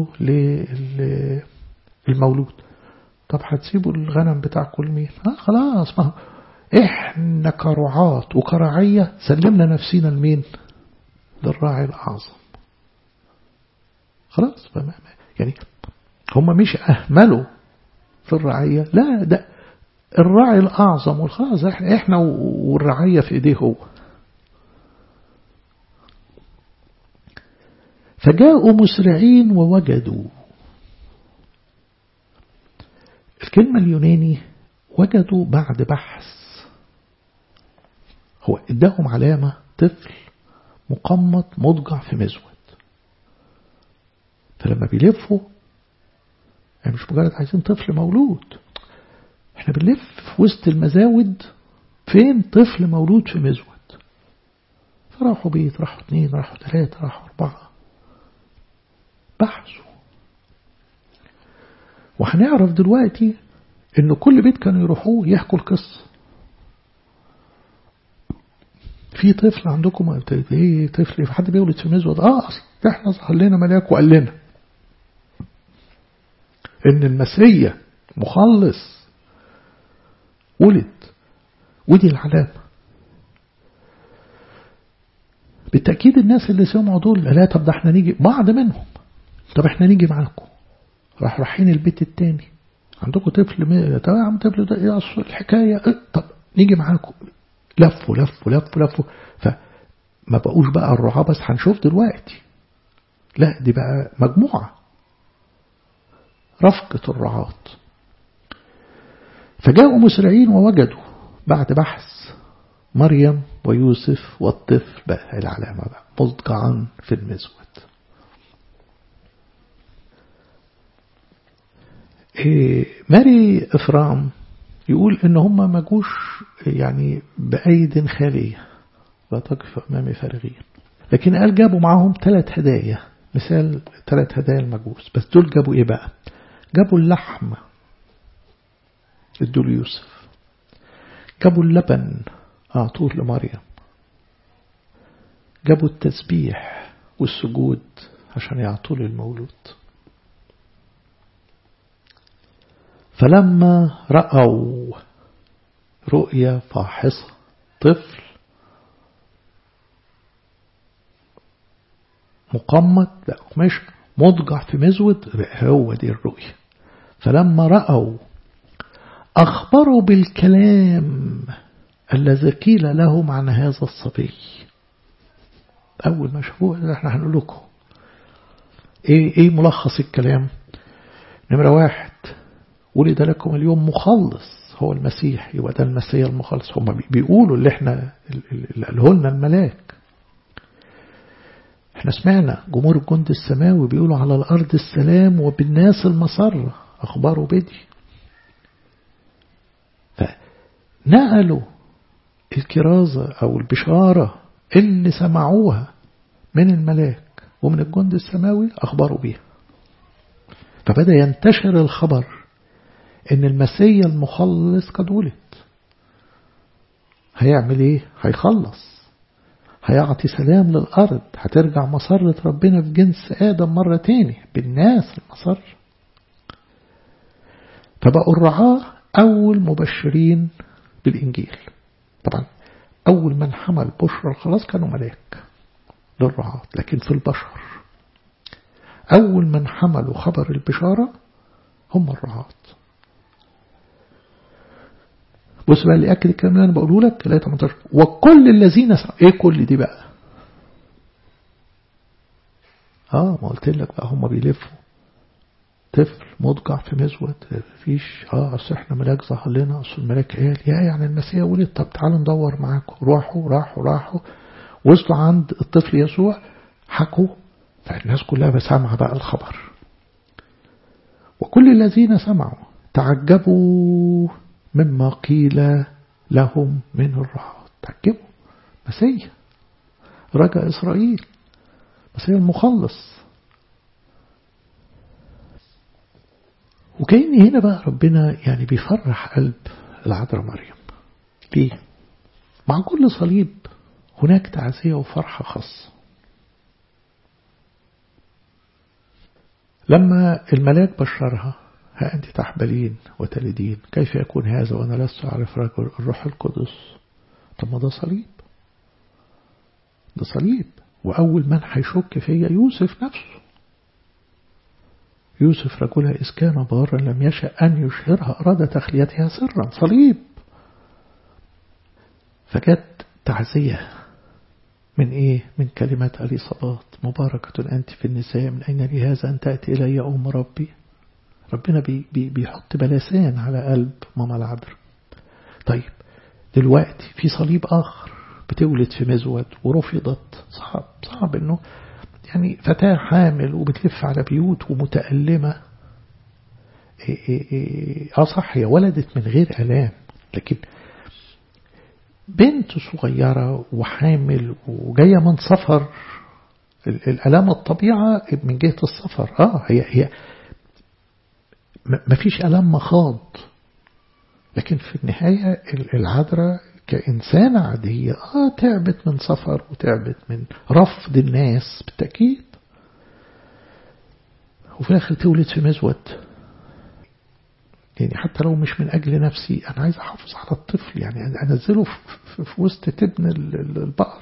للمولود طب هتسيبوا الغنم بتاعكم لمين آه خلاص ما هو احنا كرعاة وكرعية سلمنا نفسينا لمين للراعي الأعظم خلاص يعني هم مش أهملوا في الرعية لا ده الراعي الأعظم والخلاص احنا والرعية في ايديه هو فجاءوا مسرعين ووجدوا الكلمة اليوناني وجدوا بعد بحث هو اداهم علامة طفل مقمط مضجع في مزود فلما بيلفوا يعني مش مجرد عايزين طفل مولود احنا بنلف في وسط المزاود فين طفل مولود في مزود فراحوا بيت راحوا اثنين راحوا ثلاثة راحوا أربعة بحثوا وهنعرف دلوقتي ان كل بيت كانوا يروحوه يحكوا القصة في طفل عندكم ايه طفل في حد بيولد في مزود اه اصل احنا ظهر لنا ملاك وقال لنا ان المسيح مخلص ولد ودي العلامة بالتأكيد الناس اللي سمعوا دول لا طب ده احنا نيجي بعض منهم طب احنا نيجي معاكم راح رايحين البيت التاني عندكم طفل م... طب يا عم طفل ده ايه الحكاية اه طب نيجي معاكم لفوا لفوا لفوا لفوا فما بقوش بقى الرعاة بس هنشوف دلوقتي لا دي بقى مجموعة رفقة الرعاة فجاءوا مسرعين ووجدوا بعد بحث مريم ويوسف والطفل بقى العلامة بقى مضجعا في المزود إيه ماري إفرام يقول إن هم ما جوش يعني بأيد خالية لا تقف أمامي فارغين لكن قال جابوا معاهم ثلاث هدايا مثال ثلاث هدايا المجوس بس دول جابوا إيه بقى جابوا اللحم ادوا ليوسف جابوا اللبن أعطوه لمريم جابوا التسبيح والسجود عشان يعطوه للمولود فلما رأوا رؤيا فاحصة طفل مقمط لا مش مضجع في مزود هو دي الرؤيا فلما رأوا أخبروا بالكلام الذي قيل لهم عن هذا الصبي أول ما شافوه احنا هنقول لكم إيه, إيه ملخص الكلام نمرة واحد ولد لكم اليوم مخلص هو المسيح يبقى ده المسيح المخلص هم بيقولوا اللي احنا اللي قالوا الملاك احنا سمعنا جمهور الجند السماوي بيقولوا على الأرض السلام وبالناس المسرة أخباره بدي فنقلوا الكرازة أو البشارة اللي سمعوها من الملاك ومن الجند السماوي أخبروا بيها فبدأ ينتشر الخبر إن المسيح المخلص قد ولد هيعمل إيه؟ هيخلص هيعطي سلام للأرض هترجع مسرة ربنا في جنس آدم مرة تاني بالناس المسر فبقوا الرعاة أول مبشرين بالإنجيل طبعا أول من حمل بشرى الخلاص كانوا ملاك للرعاة لكن في البشر أول من حملوا خبر البشارة هم الرعاة بص بقى اللي أكد الكلام اللي أنا بقوله لك لا 18 وكل الذين سمعوا إيه كل دي بقى آه ما قلت لك بقى هم بيلفوا طفل مضجع في مزود مفيش اه اصل احنا ملاك ظهر لنا اصل الملاك قال يا يعني المسيح ولد طب تعالوا ندور معاكم روحوا راحوا راحوا وصلوا عند الطفل يسوع حكوا فالناس كلها بسمع بقى الخبر وكل الذين سمعوا تعجبوا مما قيل لهم من الرعاة تعجبوا مسيح رجع إسرائيل مسيح المخلص وكأن هنا بقى ربنا يعني بيفرح قلب العذراء مريم ليه؟ مع كل صليب هناك تعزية وفرحة خاصة لما الملاك بشرها ها أنت تحبلين وتلدين كيف يكون هذا وأنا لست أعرف رجل الروح القدس طب ما ده صليب ده صليب وأول من هيشك فيا يوسف نفسه يوسف رجلها إذ كان بارا لم يشأ أن يشهرها أراد تخليتها سرا صليب فجت تعزية من إيه من كلمة أليصابات مباركة أنت في النساء من أين لي هذا أن تأتي إلي أم ربي ربنا بي بي بيحط بلسان على قلب ماما العذراء طيب دلوقتي في صليب آخر بتولد في مزود ورفضت صعب صعب انه يعني فتاة حامل وبتلف على بيوت ومتألمة إيه إيه إيه اه صح هي ولدت من غير ألام لكن بنت صغيرة وحامل وجاية من سفر الألام الطبيعة من جهة السفر آه هي هي ما فيش ألام مخاض لكن في النهاية العذراء كإنسانة عادية آه تعبت من سفر وتعبت من رفض الناس بالتأكيد وفي الآخر تولد في مزود يعني حتى لو مش من أجل نفسي أنا عايز أحافظ على الطفل يعني أنزله في, في وسط تبن البقر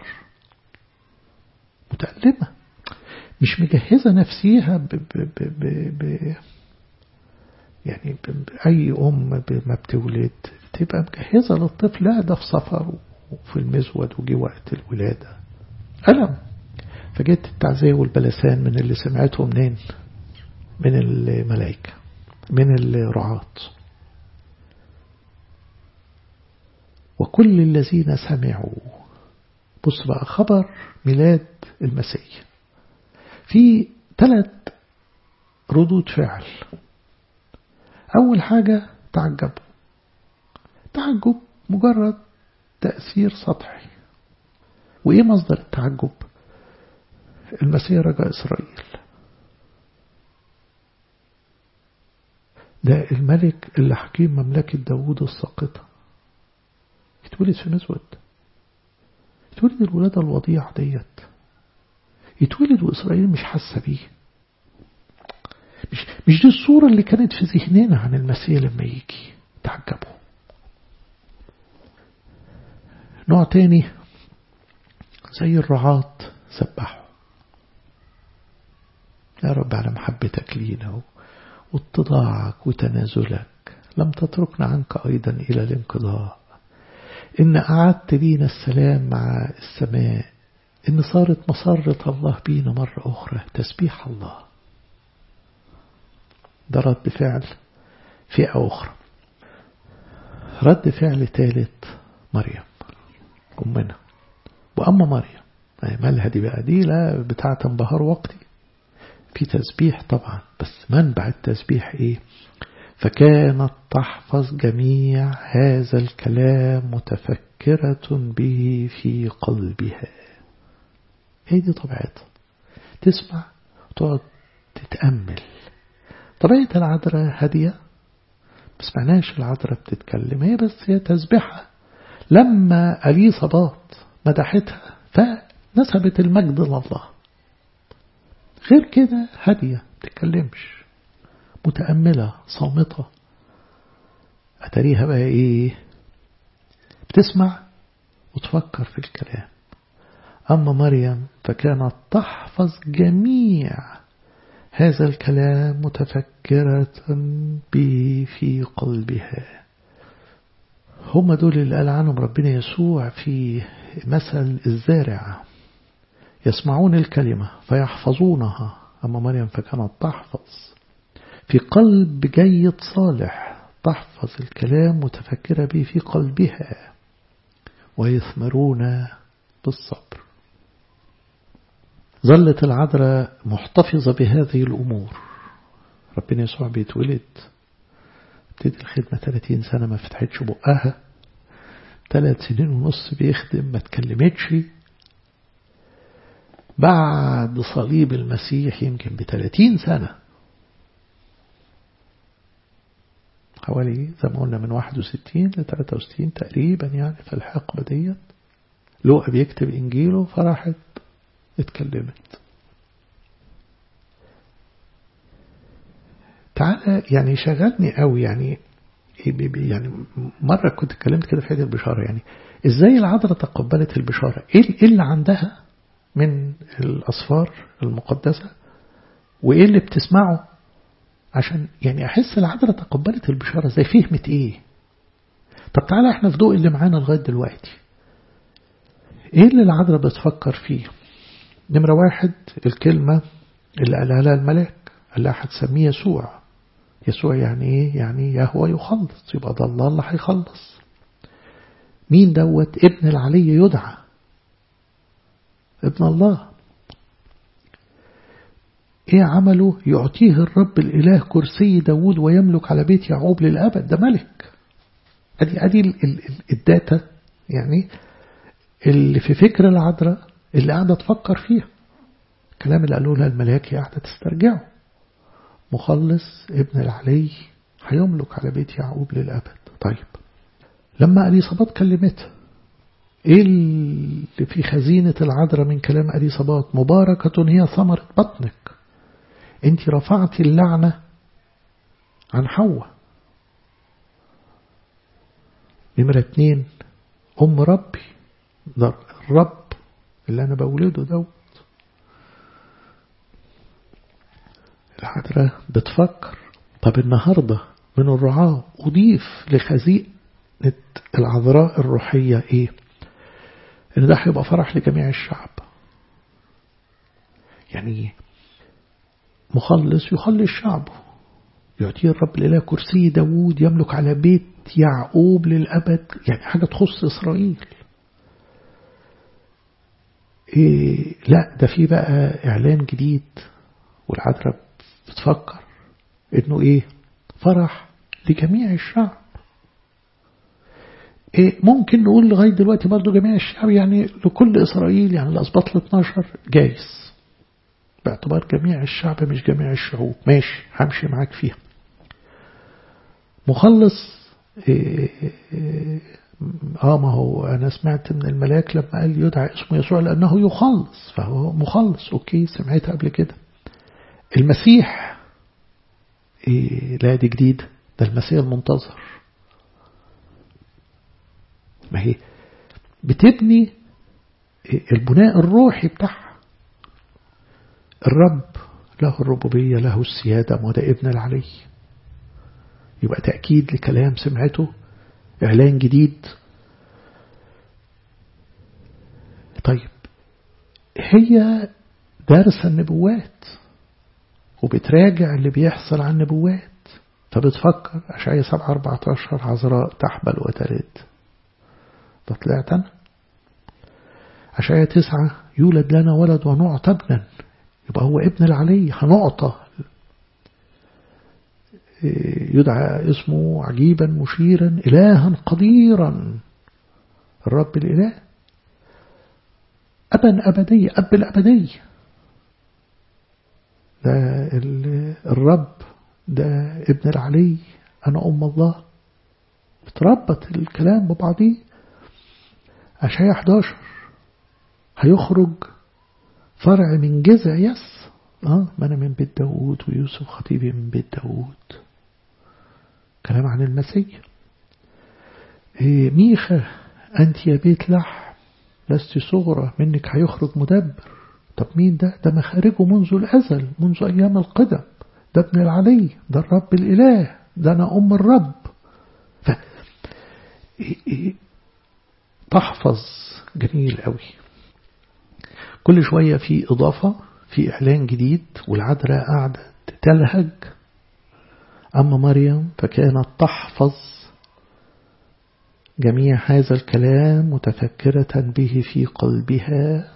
متألمة مش مجهزة نفسيها ب ب ب ب ب يعني أي أم ما بتولد تبقى مجهزة للطفل لا ده في سفر وفي المزود وجي وقت الولادة ألم فجيت التعزية والبلسان من اللي سمعته منين من الملائكة من الرعاة وكل الذين سمعوا بص بقى خبر ميلاد المسيح في ثلاث ردود فعل أول حاجة تعجبوا تعجب مجرد تأثير سطحي وإيه مصدر التعجب المسيح رجاء إسرائيل ده الملك اللي حكيم مملكة داوود الساقطة يتولد في مزود يتولد الولادة الوضيعة ديت يتولد وإسرائيل مش حاسة بيه مش, مش دي الصورة اللي كانت في ذهننا عن المسيح لما يجي تعجبوا نوع تاني زي الرعاة سبحوا يا رب على محبتك لينا واتضاعك وتنازلك لم تتركنا عنك أيضا إلى الانقضاء إن أعدت لينا السلام مع السماء إن صارت مسرة الله بينا مرة أخرى تسبيح الله ده رد فعل فئة أخرى رد فعل ثالث مريم أمنا وأما مريم مالها دي بقى دي لا بتاعة انبهار وقتي في تسبيح طبعا بس منبع التسبيح ايه فكانت تحفظ جميع هذا الكلام متفكرة به في قلبها هي دي طبيعتها تسمع وتقعد تتأمل طبيعة العذراء هادية ما سمعناش العذراء بتتكلم هي بس هي تسبيحها لما أليصابات مدحتها فنسبت المجد لله غير كده هادية تتكلمش متأملة صامتة أتريها بقى إيه بتسمع وتفكر في الكلام أما مريم فكانت تحفظ جميع هذا الكلام متفكرة به في قلبها هم دول اللي قال عنهم ربنا يسوع في مثل الزارع يسمعون الكلمة فيحفظونها أما مريم فكانت تحفظ في قلب جيد صالح تحفظ الكلام متفكرة به في قلبها ويثمرون بالصبر ظلت العذراء محتفظة بهذه الأمور ربنا يسوع بيتولد ابتدي الخدمة 30 سنة ما فتحتش بقها ثلاث سنين ونص بيخدم ما تكلمتش بعد صليب المسيح يمكن بثلاثين سنة حوالي زي ما قلنا من 61 ل 63 تقريبا يعني في الحقبة ديت لوقا بيكتب إنجيله فراحت اتكلمت تعالى يعني شغلني قوي يعني يعني مرة كنت اتكلمت كده في حاجة البشارة يعني ازاي العذراء تقبلت البشارة ايه اللي عندها من الأصفار المقدسة وإيه اللي بتسمعه عشان يعني أحس العذراء تقبلت البشارة زي فهمت إيه طب تعالى احنا في ضوء اللي معانا لغاية دلوقتي إيه اللي العذراء بتفكر فيه نمرة واحد الكلمة اللي قالها لها الملاك قال لها هتسميه يسوع يسوع يعني إيه يعني يهوى يخلص يبقى ده الله اللي هيخلص مين دوت ابن العلي يدعى ابن الله ايه عمله يعطيه الرب الاله كرسي داود ويملك على بيت يعقوب للابد ده ملك ادي ادي الداتا يعني اللي في فكر العذراء اللي قاعده تفكر فيها الكلام اللي قالوا لها الملاك قاعدة تسترجعه مخلص ابن العلي هيملك على بيت يعقوب للأبد طيب لما أليصابات كلمتها ايه اللي في خزينة العذراء من كلام أليصابات مباركة هي ثمرة بطنك انت رفعتي اللعنة عن حواء نمرة اتنين أم ربي ده الرب اللي أنا بولده دوت العذراء بتفكر طب النهاردة من الرعاة أضيف لخزينة العذراء الروحية إيه إن ده هيبقى فرح لجميع الشعب يعني مخلص يخلص شعبه يعطيه الرب الإله كرسي داوود يملك على بيت يعقوب للأبد يعني حاجة تخص إسرائيل إيه لا ده في بقى إعلان جديد والعذراء بتفكر إنه إيه فرح لجميع الشعب إيه ممكن نقول لغاية دلوقتي برضو جميع الشعب يعني لكل إسرائيل يعني الأسباط ال 12 جايز باعتبار جميع الشعب مش جميع الشعوب ماشي همشي معاك فيها مخلص إيه إيه اه ما هو انا سمعت من الملاك لما قال يدعى اسمه يسوع لانه يخلص فهو مخلص اوكي سمعتها قبل كده المسيح إيه لا دي جديد ده المسيح المنتظر ما هي بتبني البناء الروحي بتاعها الرب له الربوبية له السيادة وده ابن العلي يبقى تأكيد لكلام سمعته إعلان جديد طيب هي دارسة النبوات وبتراجع اللي بيحصل عن النبوات فبتفكر أشعية 7 14 عذراء تحبل وتلد ده طلعت أنا أشعية 9 يولد لنا ولد ونعطى ابنا يبقى هو ابن العلي هنعطى يدعى اسمه عجيبا مشيرا إلها قديرا الرب الإله أبا أبدية أب الأبدية ده الرب ده ابن العلي أنا أم الله بتربط الكلام ببعضيه أشعية 11 هيخرج فرع من جذع يس اه ما أنا من بيت داوود ويوسف خطيبي من بيت داوود كلام عن المسيح إيه ميخا أنت يا بيت لحم لست صغرى منك هيخرج مدبر طب مين ده ده مخارجه منذ الأزل منذ أيام القدم ده ابن العلي ده الرب الإله ده أنا أم الرب ف تحفظ جميل قوي كل شوية في إضافة في إعلان جديد والعذراء قاعدة تلهج أما مريم فكانت تحفظ جميع هذا الكلام متفكرة به في قلبها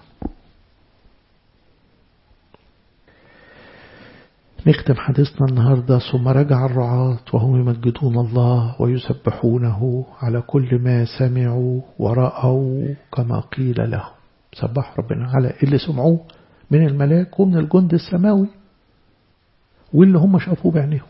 نختم حديثنا النهاردة ثم رجع الرعاة وهم يمجدون الله ويسبحونه على كل ما سمعوا ورأوا كما قيل لهم سبح ربنا على اللي سمعوه من الملاك ومن الجند السماوي واللي هم شافوه بعينيهم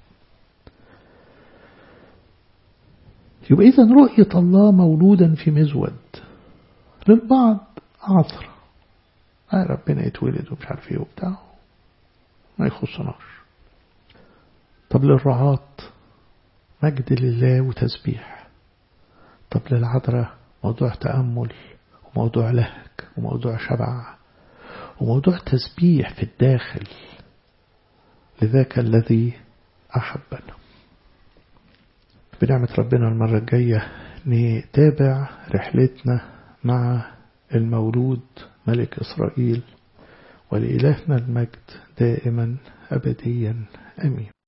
يبقى إذا رؤية الله مولودا في مزود للبعض عصر آه ربنا يتولد ومش عارف ايه وبتاع ما يخصناش طب للرعاة مجد لله وتسبيح طب للعذراء موضوع تأمل وموضوع لهج وموضوع شبع وموضوع تسبيح في الداخل لذاك الذي أحبنا بنعمة ربنا المرة الجاية نتابع رحلتنا مع المولود ملك إسرائيل ولإلهنا المجد دائما أبديا أمين